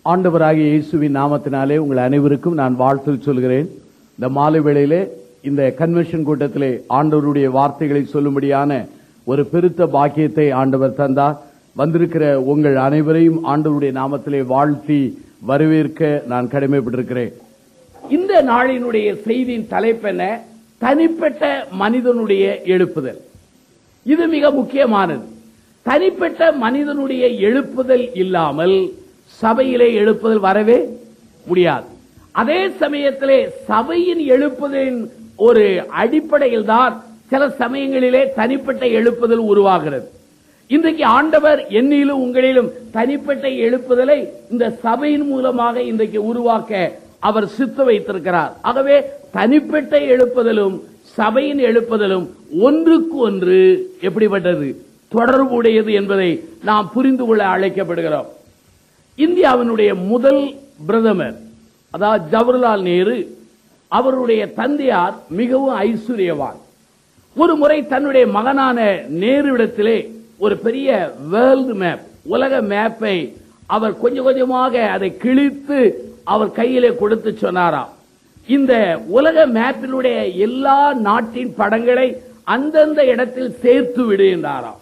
ஆண்டவராகிய இயேசுவின் நாமத்தினாலே உங்கள் அனைவருக்கும் நான் வாழ்த்து சொல்கிறேன் இந்த மாலை வேளையிலே இந்த கன்வென்ஷன் கூட்டத்திலே ஆண்டவருடைய வார்த்தைகளை சொல்லும்படியான ஒரு பெருத்த பாக்கியத்தை ஆண்டவர் தந்தார் வந்திருக்கிற உங்கள் அனைவரையும் ஆண்டவருடைய நாமத்திலே வாழ்த்தி வரவேற்க நான் கடமைப்பட்டிருக்கிறேன் இந்த நாளினுடைய செய்தியின் தலைப்பென தனிப்பட்ட மனிதனுடைய எழுப்புதல் இது மிக முக்கியமானது தனிப்பட்ட மனிதனுடைய எழுப்புதல் இல்லாமல் சபையிலே எழுப்புதல் வரவே முடியாது அதே சமயத்திலே சபையின் எழுப்புதலின் ஒரு அடிப்படையில் தான் சில சமயங்களிலே தனிப்பட்ட எழுப்புதல் உருவாகிறது இன்றைக்கு ஆண்டவர் என்னிலும் உங்களிலும் தனிப்பட்ட எழுப்புதலை இந்த சபையின் மூலமாக இன்றைக்கு உருவாக்க அவர் சித்து வைத்திருக்கிறார் ஆகவே தனிப்பட்ட எழுப்புதலும் சபையின் எழுப்புதலும் ஒன்றுக்கு ஒன்று எப்படிப்பட்டது தொடர்புடையது என்பதை நாம் புரிந்து கொள்ள அழைக்கப்படுகிறோம் இந்தியாவினுடைய முதல் பிரதமர் அதாவது ஜவஹர்லால் நேரு அவருடைய தந்தையார் மிகவும் ஐஸ்வர்யவான் ஒரு முறை தன்னுடைய மகனான நேருவிடத்திலே ஒரு பெரிய வேர்ல்டு மேப் உலக மேப்பை அவர் கொஞ்சம் கொஞ்சமாக அதை கிழித்து அவர் கையிலே கொடுத்து சொன்னாராம் இந்த உலக மேப்பினுடைய எல்லா நாட்டின் படங்களை அந்தந்த இடத்தில் சேர்த்து விடு என்றாராம்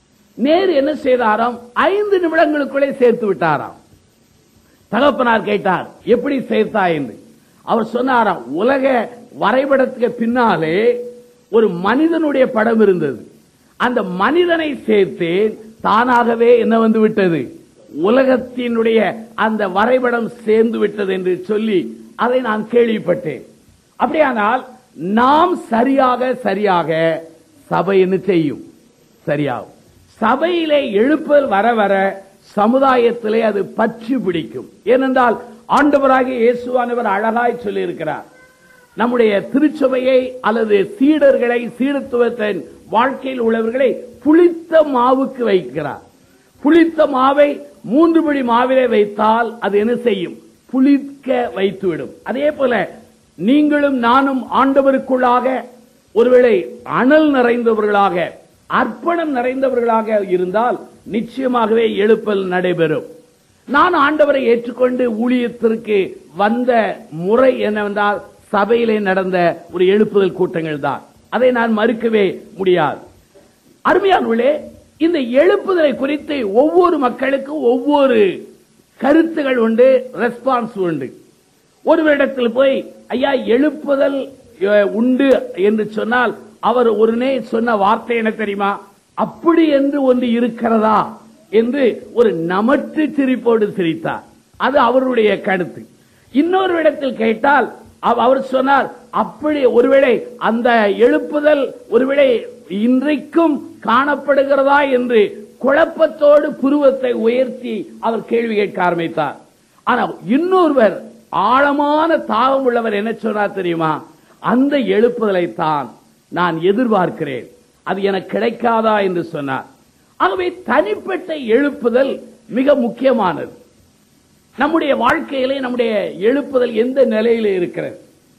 நேரு என்ன செய்தாராம் ஐந்து நிமிடங்களுக்குள்ளே சேர்த்து விட்டாராம் தகப்பனார் கேட்டார் எப்படி சேர்த்தா என்று அவர் சொன்னாராம் உலக வரைபடத்துக்கு பின்னாலே ஒரு மனிதனுடைய படம் இருந்தது அந்த மனிதனை சேர்த்தேன் தானாகவே என்ன வந்து விட்டது உலகத்தினுடைய அந்த வரைபடம் சேர்ந்து விட்டது என்று சொல்லி அதை நான் கேள்விப்பட்டேன் அப்படியானால் நாம் சரியாக சரியாக சபை என்ன செய்யும் சரியாகும் சபையிலே எழுப்பல் வர வர சமுதாயத்திலே அது பற்றி பிடிக்கும் ஏனென்றால் ஆண்டவராகிய இயேசுவானவர் அழகாய் சொல்லியிருக்கிறார் நம்முடைய திருச்சபையை அல்லது சீடர்களை சீடத்துவத்தின் வாழ்க்கையில் உள்ளவர்களை புளித்த மாவுக்கு வைக்கிறார் புளித்த மாவை மூன்று படி மாவிலே வைத்தால் அது என்ன செய்யும் புளிக்க வைத்துவிடும் அதே போல நீங்களும் நானும் ஆண்டவருக்குள்ளாக ஒருவேளை அனல் நிறைந்தவர்களாக அர்ப்பணம் நிறைந்தவர்களாக இருந்தால் நிச்சயமாகவே எழுப்பல் நடைபெறும் நான் ஆண்டவரை ஏற்றுக்கொண்டு ஊழியத்திற்கு வந்த முறை என்னவென்றால் சபையிலே நடந்த ஒரு எழுப்புதல் கூட்டங்கள் தான் அதை நான் மறுக்கவே முடியாது அருமையானவர்களே இந்த எழுப்புதலை குறித்து ஒவ்வொரு மக்களுக்கும் ஒவ்வொரு கருத்துகள் உண்டு ரெஸ்பான்ஸ் உண்டு ஒருவரிடத்தில் போய் ஐயா எழுப்புதல் அஹ், உண்டு என்று சொன்னால் அவர் ஒருனே சொன்ன வார்த்தை என்ன தெரியுமா அப்படி என்று ஒன்று இருக்கிறதா என்று ஒரு நமட்டு சிரிப்போடு சிரித்தார் அது அவருடைய கருத்து இன்னொரு இடத்தில் கேட்டால் அவ- அவர் சொன்னார் அப்படி ஒருவேளை அந்த எழுப்புதல் ஒருவேளை இன்றைக்கும் காணப்படுகிறதா என்று குழப்பத்தோடு புருவத்தை உயர்த்தி அவர் கேள்வி கேட்க ஆரம்பித்தார் ஆனா இன்னொருவர் ஆழமான தாகம் உள்ளவர் என்ன சொன்னார் தெரியுமா அந்த எழுப்புதலை தான் நான் எதிர்பார்க்கிறேன் அது எனக்கு கிடைக்காதா என்று சொன்னார் ஆகவே தனிப்பட்ட எழுப்புதல் மிக முக்கியமானது நம்முடைய வாழ்க்கையிலே நம்முடைய எழுப்புதல் எந்த நிலையிலே இருக்கிறது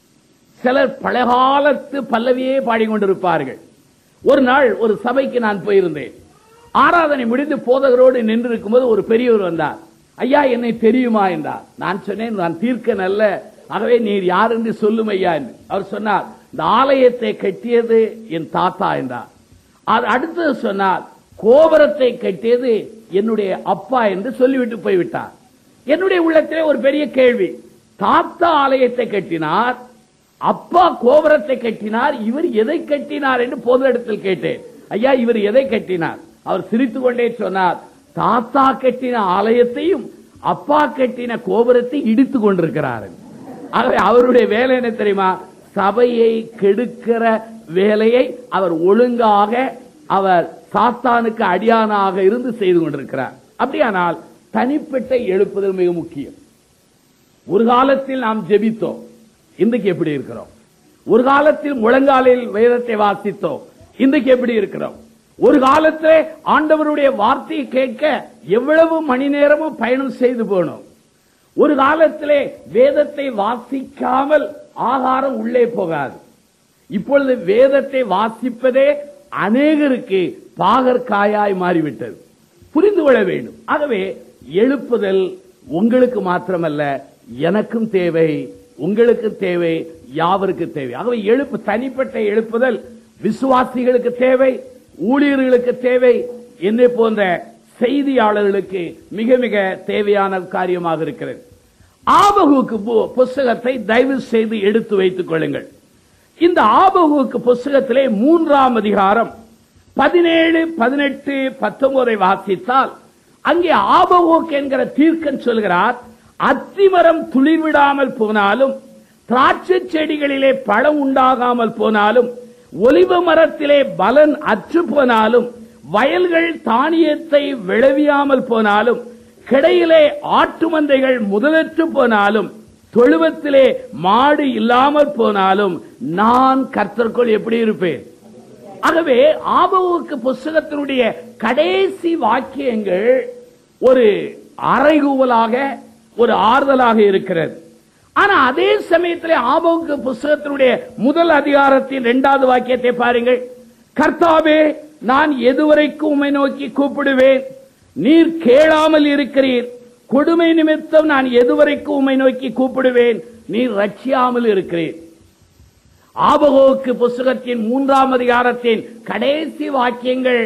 சிலர் பழகாலத்து பல்லவியே பாடிக்கொண்டிருப்பார்கள் ஒரு நாள் ஒரு சபைக்கு நான் போயிருந்தேன் ஆராதனை முடிந்து போதகரோடு நின்று இருக்கும்போது ஒரு பெரியவர் வந்தார் ஐயா என்னை தெரியுமா என்றார் நான் சொன்னேன் நான் தீர்க்க நல்ல ஆகவே நீர் யார் என்று சொல்லும் ஐயா என்று அவர் சொன்னார் இந்த ஆலயத்தை கட்டியது என் தாத்தா என்றார் அது அடுத்தது சொன்னார் கோபுரத்தை கட்டியது என்னுடைய அப்பா என்று சொல்லிவிட்டு போய்விட்டார் என்னுடைய உள்ளத்திலே ஒரு பெரிய கேள்வி தாத்தா ஆலயத்தை கட்டினார் அப்பா கோபுரத்தை கட்டினார் இவர் எதை கட்டினார் என்று பொது இடத்தில் கேட்டேன் ஐயா இவர் எதை கட்டினார் அவர் சிரித்துக் கொண்டே சொன்னார் தாத்தா கட்டின ஆலயத்தையும் அப்பா கட்டின கோபுரத்தை இடித்துக் கொண்டிருக்கிறார் ஆகவே அவருடைய வேலை என்ன தெரியுமா சபையை கெடுக்கிற வேலையை அவர் ஒழுங்காக அவர் சாத்தானுக்கு அடியானாக இருந்து செய்து கொண்டிருக்கிறார் அப்படியானால் தனிப்பட்ட எழுப்புதல் மிக முக்கியம் ஒரு காலத்தில் நாம் ஜெபித்தோம் இன்றைக்கு எப்படி இருக்கிறோம் ஒரு காலத்தில் முழங்காலில் வேதத்தை வாசித்தோம் இன்றைக்கு எப்படி இருக்கிறோம் ஒரு காலத்திலே ஆண்டவருடைய வார்த்தையை கேட்க எவ்வளவு மணி நேரமும் பயணம் செய்து போனோம் ஒரு காலத்திலே வேதத்தை வாசிக்காமல் ஆகாரம் உள்ளே போகாது இப்பொழுது வேதத்தை வாசிப்பதே அநேகருக்கு பாகற்காயாய் மாறிவிட்டது புரிந்து கொள்ள வேண்டும் ஆகவே எழுப்புதல் உங்களுக்கு மாத்திரமல்ல எனக்கும் தேவை உங்களுக்கு தேவை யாவருக்கு தேவை ஆகவே எழுப்பு தனிப்பட்ட எழுப்புதல் விசுவாசிகளுக்கு தேவை ஊழியர்களுக்கு தேவை என்னை போன்ற செய்தியாளர்களுக்கு மிக மிக தேவையான காரியமாக இருக்கிறது ஆபகுக்கு பு- புஸ்தகத்தை தயவு செய்து எடுத்து வைத்துக் கொள்ளுங்கள் இந்த ஆபகுக்கு புஸ்தகத்திலே மூன்றாம் அதிகாரம் பதினேழு பதினெட்டு பத்தொன்பதை வாசித்தால் அங்கே ஆபகோக் என்கிற தீர்க்கன் சொல்கிறார் அத்திமரம் துளிர்விடாமல் போனாலும் திராட்சை செடிகளிலே பழம் உண்டாகாமல் போனாலும் ஒலிவ மரத்திலே பலன் அற்று போனாலும் வயல்கள் தானியத்தை விளைவியாமல் போனாலும் கிடையிலே ஆட்டு மந்தைகள் முதலற்று போனாலும் தொழுவத்திலே மாடு இல்லாமல் போனாலும் நான் கர்த்தர்க்குள் எப்படி இருப்பேன் ஆகவே ஆபவுக்கு புஸ்தகத்தினுடைய கடைசி வாக்கியங்கள் ஒரு அறைகூவலாக ஒரு ஆறுதலாக இருக்கிறது ஆனா அதே சமயத்திலே ஆபவுக்கு புஸ்தகத்தினுடைய முதல் அதிகாரத்தின் இரண்டாவது வாக்கியத்தை பாருங்கள் கர்த்தாவே நான் எதுவரைக்கும் உம்மை நோக்கி கூப்பிடுவேன் நீர் கேளாமல் இருக்கிறீர் கொடுமை நிமித்தம் நான் எதுவரைக்கும் உம்மை நோக்கி கூப்பிடுவேன் நீர் ரட்சியாமல் இருக்கிறீர் ஆபகோக்கு புஸ்தகத்தின் மூன்றாம் அதிகாரத்தின் கடைசி வாக்கியங்கள்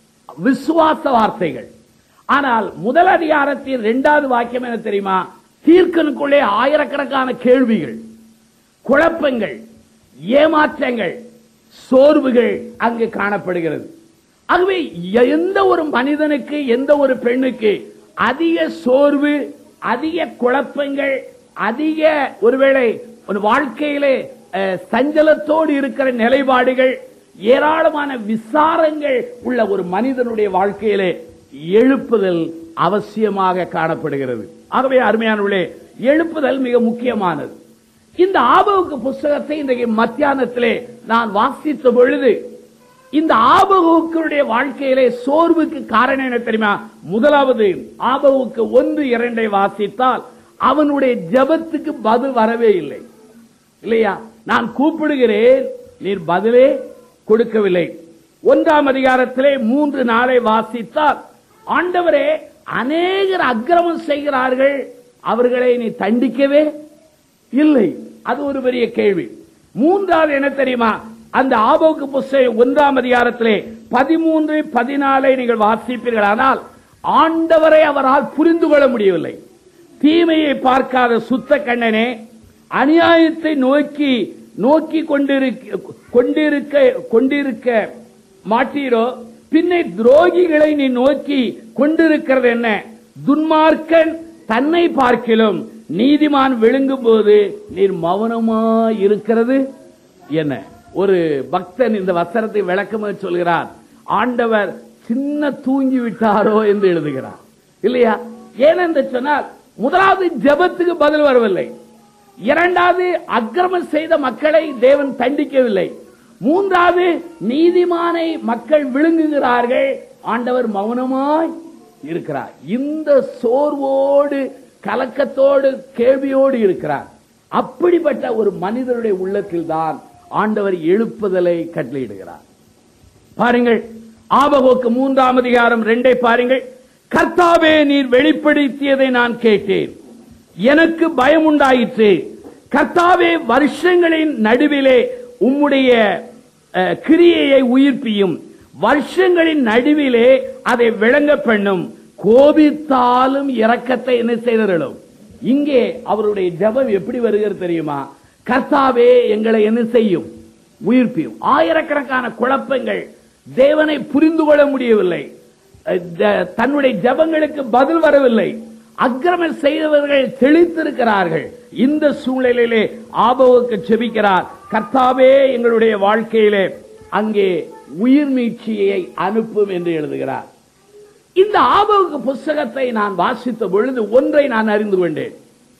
விசுவாச வார்த்தைகள் ஆனால் முதல் அதிகாரத்தின் இரண்டாவது வாக்கியம் என்ன தெரியுமா தீர்க்கனுக்குள்ளே ஆயிரக்கணக்கான கேள்விகள் குழப்பங்கள் ஏமாற்றங்கள் சோர்வுகள் அங்கு காணப்படுகிறது ஆகவே எந்த ஒரு மனிதனுக்கு எந்த ஒரு பெண்ணுக்கு அதிக சோர்வு அதிக குழப்பங்கள் அதிக ஒருவேளை ஒரு வாழ்க்கையிலே அஹ், சஞ்சலத்தோடு இருக்கிற நிலைப்பாடுகள் ஏராளமான விசாரங்கள் உள்ள ஒரு மனிதனுடைய வாழ்க்கையிலே எழுப்புதல் அவசியமாக காணப்படுகிறது ஆகவே அருமையானவர்களே எழுப்புதல் மிக முக்கியமானது இந்த ஆபவுக்கு புஸ்தகத்தை இன்றைக்கு மத்தியானத்திலே நான் வாசித்த பொழுது இந்த ஆபகுக்களுடைய வாழ்க்கையிலே சோர்வுக்கு காரணம் என்ன தெரியுமா முதலாவது ஆபகுக்கு ஒன்று இரண்டை வாசித்தால் அவனுடைய ஜெபத்துக்கு பதில் வரவே இல்லை இல்லையா நான் கூப்பிடுகிறேன் நீர் பதிலே கொடுக்கவில்லை ஒன்றாம் அதிகாரத்திலே மூன்று நாளை வாசித்தால் ஆண்டவரே அநேகர் அக்கிரமம் செய்கிறார்கள் அவர்களை நீ தண்டிக்கவே இல்லை அது ஒரு பெரிய கேள்வி மூன்றாவது என்ன தெரியுமா அந்த ஆபோக்கு புஸ்தகம் ஒன்றாம் அதிகாரத்திலே பதிமூன்று பதினாலை நீங்கள் வாசிப்பீர்களானால் ஆண்டவரை அவரால் புரிந்து கொள்ள முடியவில்லை தீமையை பார்க்காத சுத்த கண்ணனே அநியாயத்தை நோக்கி நோக்கி கொண்டிருக்க கொண்டிருக்க கொண்டிருக்க மாட்டீரோ பின்னை துரோகிகளை நீ நோக்கி கொண்டிருக்கிறது என்ன துன்மார்க்கன் தன்னை பார்க்கிலும் நீதிமான் விழுங்கும் போது நீர் மௌனமாய் இருக்கிறது என்ன ஒரு பக்தன் இந்த வசனத்தை விளக்கமாக சொல்கிறார் ஆண்டவர் சின்ன தூங்கி விட்டாரோ என்று எழுதுகிறார் இல்லையா ஏனென்று சொன்னால் முதலாவது ஜெபத்துக்கு பதில் வரவில்லை இரண்டாவது அக்கிரமம் செய்த மக்களை தேவன் தண்டிக்கவில்லை மூன்றாவது நீதிமானை மக்கள் விழுங்குகிறார்கள் ஆண்டவர் மௌனமாய் இருக்கிறார் இந்த சோர்வோடு கலக்கத்தோடு கேள்வியோடு இருக்கிறார் அப்படிப்பட்ட ஒரு மனிதனுடைய உள்ளத்தில் தான் ஆண்டவர் எழுப்புதலை கட்டளையிடுகிறார் பாருங்கள் ஆபகோக்கு மூன்றாம் அதிகாரம் ரெண்டை பாருங்கள் கர்த்தாவே நீர் வெளிப்படுத்தியதை நான் கேட்டேன் எனக்கு பயம் உண்டாயிற்று கர்த்தாவே வருஷங்களின் நடுவிலே உம்முடைய அஹ், கிரியையை உயிர்ப்பியும் வருஷங்களின் நடுவிலே அதை விளங்க பண்ணும் கோபித்தாலும் இரக்கத்தை என்ன செய்தர்களும் இங்கே அவருடைய ஜெபம் எப்படி வருகிறது தெரியுமா கர்த்தாவே எங்களை என்ன செய்யும் உயிர்ப்பியும் ஆயிரக்கணக்கான குழப்பங்கள் தேவனை புரிந்து கொள்ள முடியவில்லை அஹ், த- தன்னுடைய ஜெபங்களுக்கு பதில் வரவில்லை அக்கிரமம் செய்தவர்கள் தெளித்திருக்கிறார்கள் இந்த சூழ்நிலையிலே ஆபவுக்கு செபிக்கிறார் கர்த்தாவே எங்களுடைய வாழ்க்கையிலே அங்கே உயிர் மீட்சியை அனுப்பும் என்று எழுதுகிறார் இந்த ஆபவுக்கு புஸ்தகத்தை நான் வாசித்த பொழுது ஒன்றை நான் அறிந்து கொண்டேன்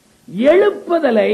எழுப்புதலை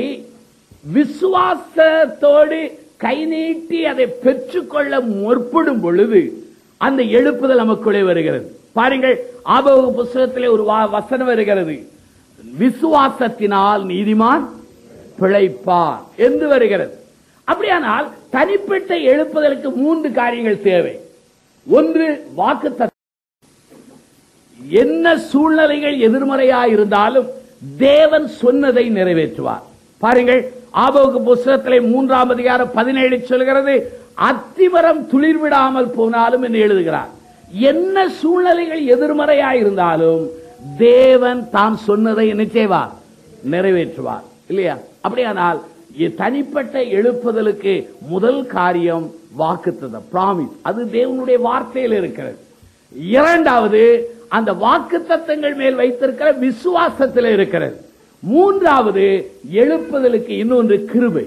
விசுவாசத்தோடு கை நீட்டி அதை பெற்றுக்கொள்ள முற்படும் பொழுது அந்த எழுப்புதல் நமக்குள்ளே வருகிறது பாருங்கள் ஆபவ புஸ்தகத்திலே ஒரு வா- வசனம் வருகிறது விசுவாசத்தினால் நீதிமான் பிழைப்பான் என்று வருகிறது அப்படியானால் தனிப்பட்ட எழுப்புதலுக்கு மூன்று காரியங்கள் தேவை ஒன்று வாக்கு என்ன சூழ்நிலைகள் எதிர்மறையா இருந்தாலும் தேவன் சொன்னதை நிறைவேற்றுவார் பாருங்கள் ஆபோக்கு புஸ்தகத்திலே மூன்றாம் அதிகாரம் பதினேழு சொல்கிறது அத்திமரம் துளிர் விடாமல் போனாலும் என்று எழுதுகிறார் என்ன சூழ்நிலைகள் எதிர்மறையாயிருந்தாலும் தேவன் தாம் சொன்னதை என்ன செய்வார் நிறைவேற்றுவார் இல்லையா அப்படியானால் இ- தனிப்பட்ட எழுப்புதலுக்கு முதல் காரியம் வாக்குத்தத்தம் பிராமிஸ் அது தேவனுடைய வார்த்தையில் இருக்கிறது இரண்டாவது அந்த வாக்குத்தத்தங்கள் மேல் வைத்திருக்கிற விசுவாசத்தில் இருக்கிறது மூன்றாவது எழுப்புதலுக்கு இன்னொன்று கிருபை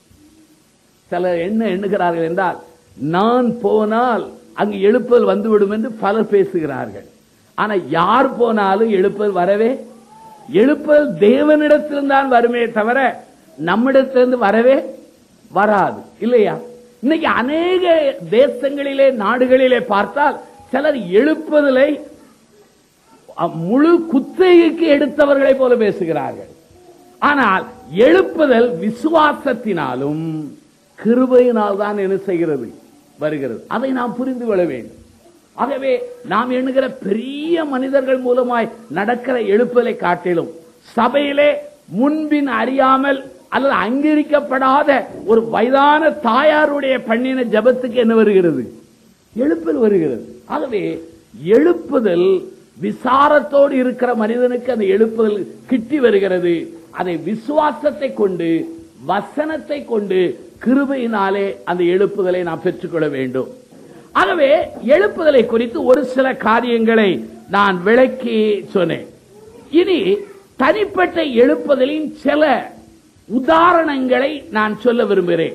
சிலர் என்ன எண்ணுகிறார்கள் என்றால் நான் போனால் அங்கு எழுப்புதல் வந்துவிடும் என்று பலர் பேசுகிறார்கள் ஆனா யார் போனாலும் எழுப்புதல் வரவே எழுப்புதல் தேவனிடத்திலிருந்தான் வருமே தவிர நம்மிடத்திலிருந்து வரவே வராது இல்லையா இன்னைக்கு அநேக தேசங்களிலே நாடுகளிலே பார்த்தால் சிலர் எழுப்புதலை அ- முழு குத்தகைக்கு எடுத்தவர்களை போல பேசுகிறார்கள் ஆனால் எழுப்புதல் விசுவாசத்தினாலும் கிருபையினால் தான் என்ன செய்கிறது வருகிறது அதை நாம் புரிந்து கொள்ள வேண்டும் ஆகவே நாம் எண்ணுகிற பெரிய மனிதர்கள் மூலமாய் நடக்கிற எழுப்புதலை காட்டிலும் சபையிலே முன்பின் அறியாமல் அல்லது அங்கீகரிக்கப்படாத ஒரு வயதான தாயாருடைய பண்ணின ஜபத்துக்கு என்ன வருகிறது எழுப்புதல் வருகிறது ஆகவே எழுப்புதல் விசாரத்தோடு இருக்கிற மனிதனுக்கு அந்த எழுப்புதல் கிட்டி வருகிறது அதை விசுவாசத்தை கொண்டு வசனத்தை கொண்டு கிருபையினாலே அந்த எழுப்புதலை நாம் பெற்றுக்கொள்ள வேண்டும் ஆகவே எழுப்புதலை குறித்து ஒரு சில காரியங்களை நான் விளக்கி சொன்னேன் இனி தனிப்பட்ட எழுப்புதலின் சில உதாரணங்களை நான் சொல்ல விரும்புகிறேன்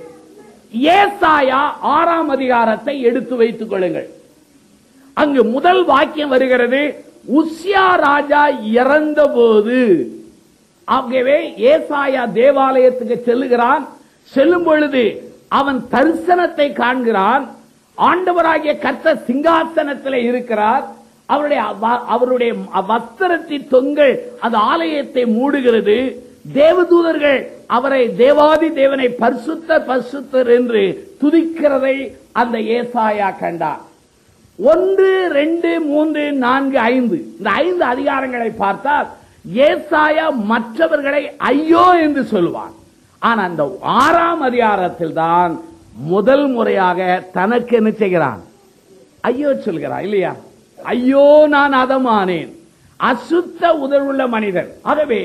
ஏசாயா ஆறாம் அதிகாரத்தை எடுத்து வைத்துக் கொள்ளுங்கள் அங்கு முதல் வாக்கியம் வருகிறது உஸ்யா ராஜா இறந்தபோது ஆகவே ஏசாயா தேவாலயத்துக்கு செல்லுகிறான் செல்லும் பொழுது அவன் தரிசனத்தை காண்கிறான் ஆண்டவராகிய கர்த்தர் சிங்காசனத்தில் இருக்கிறார் அவருடைய வ- அவருடைய வஸ்திரத்தின் தொங்கல் அந்த ஆலயத்தை மூடுகிறது தேவதூதர்கள் அவரை தேவாதி தேவனை பரிசுத்தர் பரிசுத்தர் என்று துதிக்கிறதை அந்த ஏசாயா கண்டார் ஒன்று ரெண்டு மூன்று நான்கு ஐந்து இந்த ஐந்து அதிகாரங்களை பார்த்தால் ஏசாயா மற்றவர்களை ஐயோ என்று சொல்லுவான் ஆனா அந்த ஆறாம் அதிகாரத்தில் தான் முதல் முறையாக தனக்கு என்ன செய்கிறான் ஐயோ சொல்கிறான் இல்லையா ஐயோ நான் அதமானேன் அசுத்த உதவுள்ள மனிதன் ஆகவே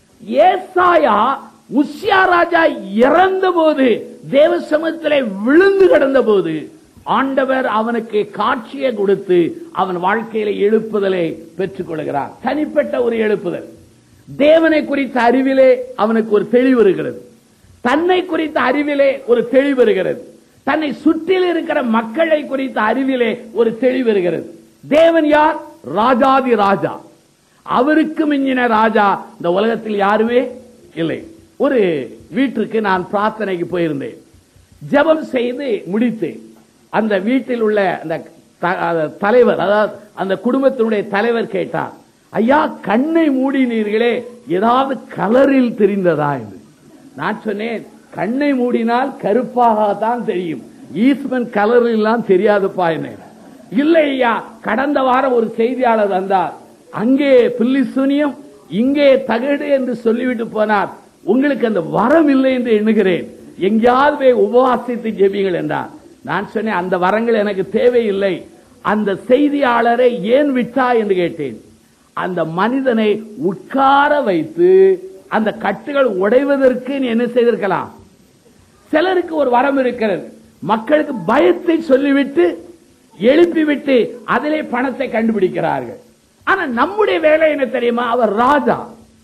ஏசாயா உஸ்யா ராஜா இறந்த போது தேவ சமூகத்திலே விழுந்து கிடந்த போது ஆண்டவர் அவனுக்கு காட்சியை கொடுத்து அவன் வாழ்க்கையில எழுப்புதலை பெற்றுக் கொள்கிறார் தனிப்பட்ட ஒரு எழுப்புதல் தேவனை குறித்த அறிவிலே அவனுக்கு ஒரு தெளிவு வருகிறது தன்னை குறித்த அறிவிலே ஒரு தெளிவு வருகிறது தன்னை சுற்றில் இருக்கிற மக்களை குறித்த அறிவிலே ஒரு தெளிவு வருகிறது தேவன் யார் ராஜாதி ராஜா அவருக்கு மிஞ்சின ராஜா இந்த உலகத்தில் யாருமே இல்லை ஒரு வீட்டிற்கு நான் பிரார்த்தனைக்கு போயிருந்தேன் ஜெபம் செய்து முடித்தேன் அந்த வீட்டில் உள்ள அந்த த- அந்த தலைவர் அதாவது அந்த குடும்பத்தினுடைய தலைவர் கேட்டார் ஐயா கண்ணை மூடினீர்களே ஏதாவது கலரில் தெரிந்ததா என்று நான் சொன்னேன் கண்ணை மூடினால் கருப்பாகத்தான் தெரியும் ஈஸ்வன் கலரில் எல்லாம் தெரியாதுப்பா என்ன இல்லை ஐயா கடந்த வாரம் ஒரு செய்தியாளர் வந்தார் அங்கே பில்லி சூனியம் இங்கே தகடு என்று சொல்லிவிட்டு போனார் உங்களுக்கு அந்த வரம் இல்லை என்று எண்ணுகிறேன் எங்கேயாவது போய் உபவாசித்து ஜெபிங்கள் என்றார் நான் சொன்னேன் அந்த வரங்கள் எனக்கு தேவையில்லை அந்த செய்தியாளரை ஏன் விட்டா என்று கேட்டேன் அந்த மனிதனை உட்கார வைத்து அந்த கட்டுகள் உடைவதற்கு நீ என்ன செய்திருக்கலாம் சிலருக்கு ஒரு வரம் இருக்கிறது மக்களுக்கு பயத்தை சொல்லிவிட்டு எழுப்பிவிட்டு அதிலே பணத்தை கண்டுபிடிக்கிறார்கள் ஆனா நம்முடைய வேலை என்ன தெரியுமா அவர் ராஜா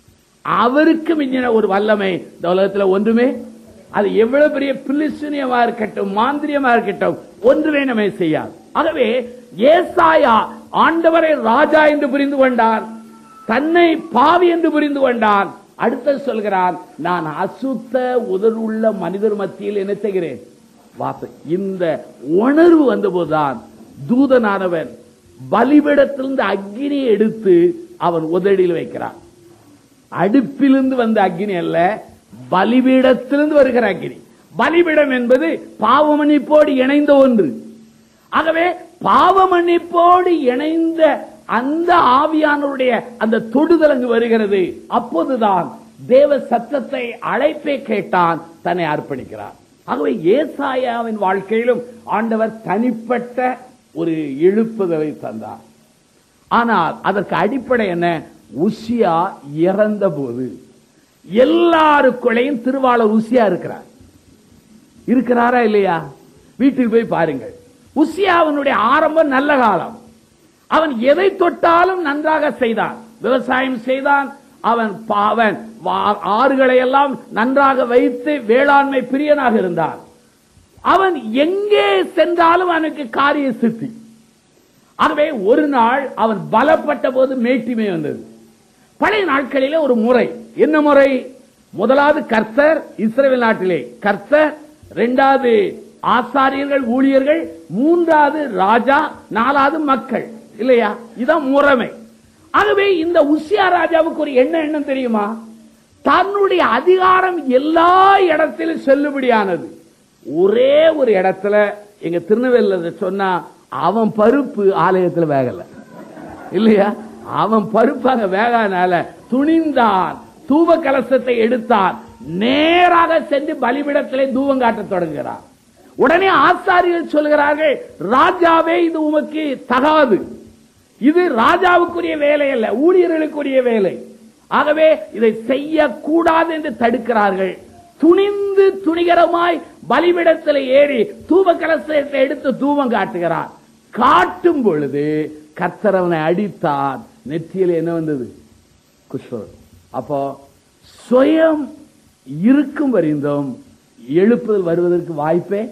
அவருக்கு மிஞ்சின ஒரு வல்லமை இந்த உலகத்துல ஒன்றுமே அது எவ்வளவு பெரிய பிலிசுனியமா இருக்கட்டும் மாந்திரியமா இருக்கட்டும் ஒன்றுமே நம்ம செய்யாது ஆகவே ஏசாயா ஆண்டவரை ராஜா என்று புரிந்து கொண்டான் தன்னை பாவி என்று புரிந்து கொண்டான் அடுத்து சொல்கிறான் நான் அசுத்த உதடுள்ள மனிதர் மத்தியில் என்ன செய்கிறேன் வாச இந்த உணர்வு வந்தபோதுதான் தூதனானவன் பலிபிடத்திலிருந்து அக்கினியை எடுத்து அவன் உதடியில் வைக்கிறான் அடுப்பிலிருந்து வந்த அக்னி அல்ல பலிபீடத்திலிருந்து வருகிற அக்னி பலிபீடம் என்பது பாவமன்னிப்போடு இணைந்த ஒன்று ஆகவே பாவமன்னிப்போடு இணைந்த அந்த ஆவியானவருடைய அந்த தொடுதல் அங்கு வருகிறது அப்போதுதான் தேவ சத்தத்தை அழைப்பை கேட்டான் தன்னை அர்ப்பணிக்கிறார் ஆகவே ஏசாயாவின் வாழ்க்கையிலும் ஆண்டவர் தனிப்பட்ட ஒரு எழுப்புதலை தந்தார் ஆனால் அதற்கு அடிப்படை என்ன உசியா இறந்த போது எல்லாருக்குள்ளையும் திருவாளர் உசியா இருக்கிறார் இருக்கிறாரா இல்லையா வீட்டுக்கு போய் பாருங்கள் உசியாவனுடைய ஆரம்பம் நல்ல காலம் அவன் எதை தொட்டாலும் நன்றாக செய்தான் விவசாயம் செய்தான் அவன் பா- அவன் வா- ஆறுகளை எல்லாம் நன்றாக வைத்து வேளாண்மை பிரியனாக இருந்தான் அவன் எங்கே சென்றாலும் அவனுக்கு காரிய சித்தி ஆகவே ஒரு நாள் அவன் பலப்பட்ட போது மேட்டிமை வந்தது பழைய நாட்களிலே ஒரு முறை என்ன முறை முதலாவது கர்த்தர் இஸ்ரேல் நாட்டிலே கர்த்தர் இரண்டாவது ஆசாரியர்கள் ஊழியர்கள் மூன்றாவது ராஜா நாலாவது மக்கள் இல்லையா இதான் முறைமை ஆகவே இந்த உசியா ராஜாவுக்கு ஒரு என்ன எண்ணம் தெரியுமா தன்னுடைய அதிகாரம் எல்லா இடத்திலும் செல்லுபடியானது ஒரே ஒரு இடத்துல எங்க திருநெல்வேலியில சொன்னா அவன் பருப்பு ஆலயத்துல வேகல இல்லையா அவன் பருப்பு அங்க வேகாதனால துணிந்தான் தூப கலசத்தை எடுத்தான் நேராக சென்று பலிபிடத்திலே தூபம் காட்டத் தொடங்குகிறான் உடனே ஆசாரியர்கள் சொல்கிறார்கள் ராஜாவே இது உமக்கு தகாது இது ராஜாவுக்குரிய வேலை அல்ல ஊழியர்களுக்குரிய வேலை ஆகவே இதை செய்யக்கூடாது என்று தடுக்கிறார்கள் துணிந்து துணிகரமாய் பலிபிடத்தில் ஏறி தூப கலசத்தை எடுத்து தூபம் காட்டுகிறார் காட்டும் பொழுது கர்த்தர் அவனை அடித்தார் நெற்றியில் என்ன வந்தது குஷ்வரம் அப்போ சுயம் இருக்கும் வரிந்தும் எழுப்புதல் வருவதற்கு வாய்ப்பே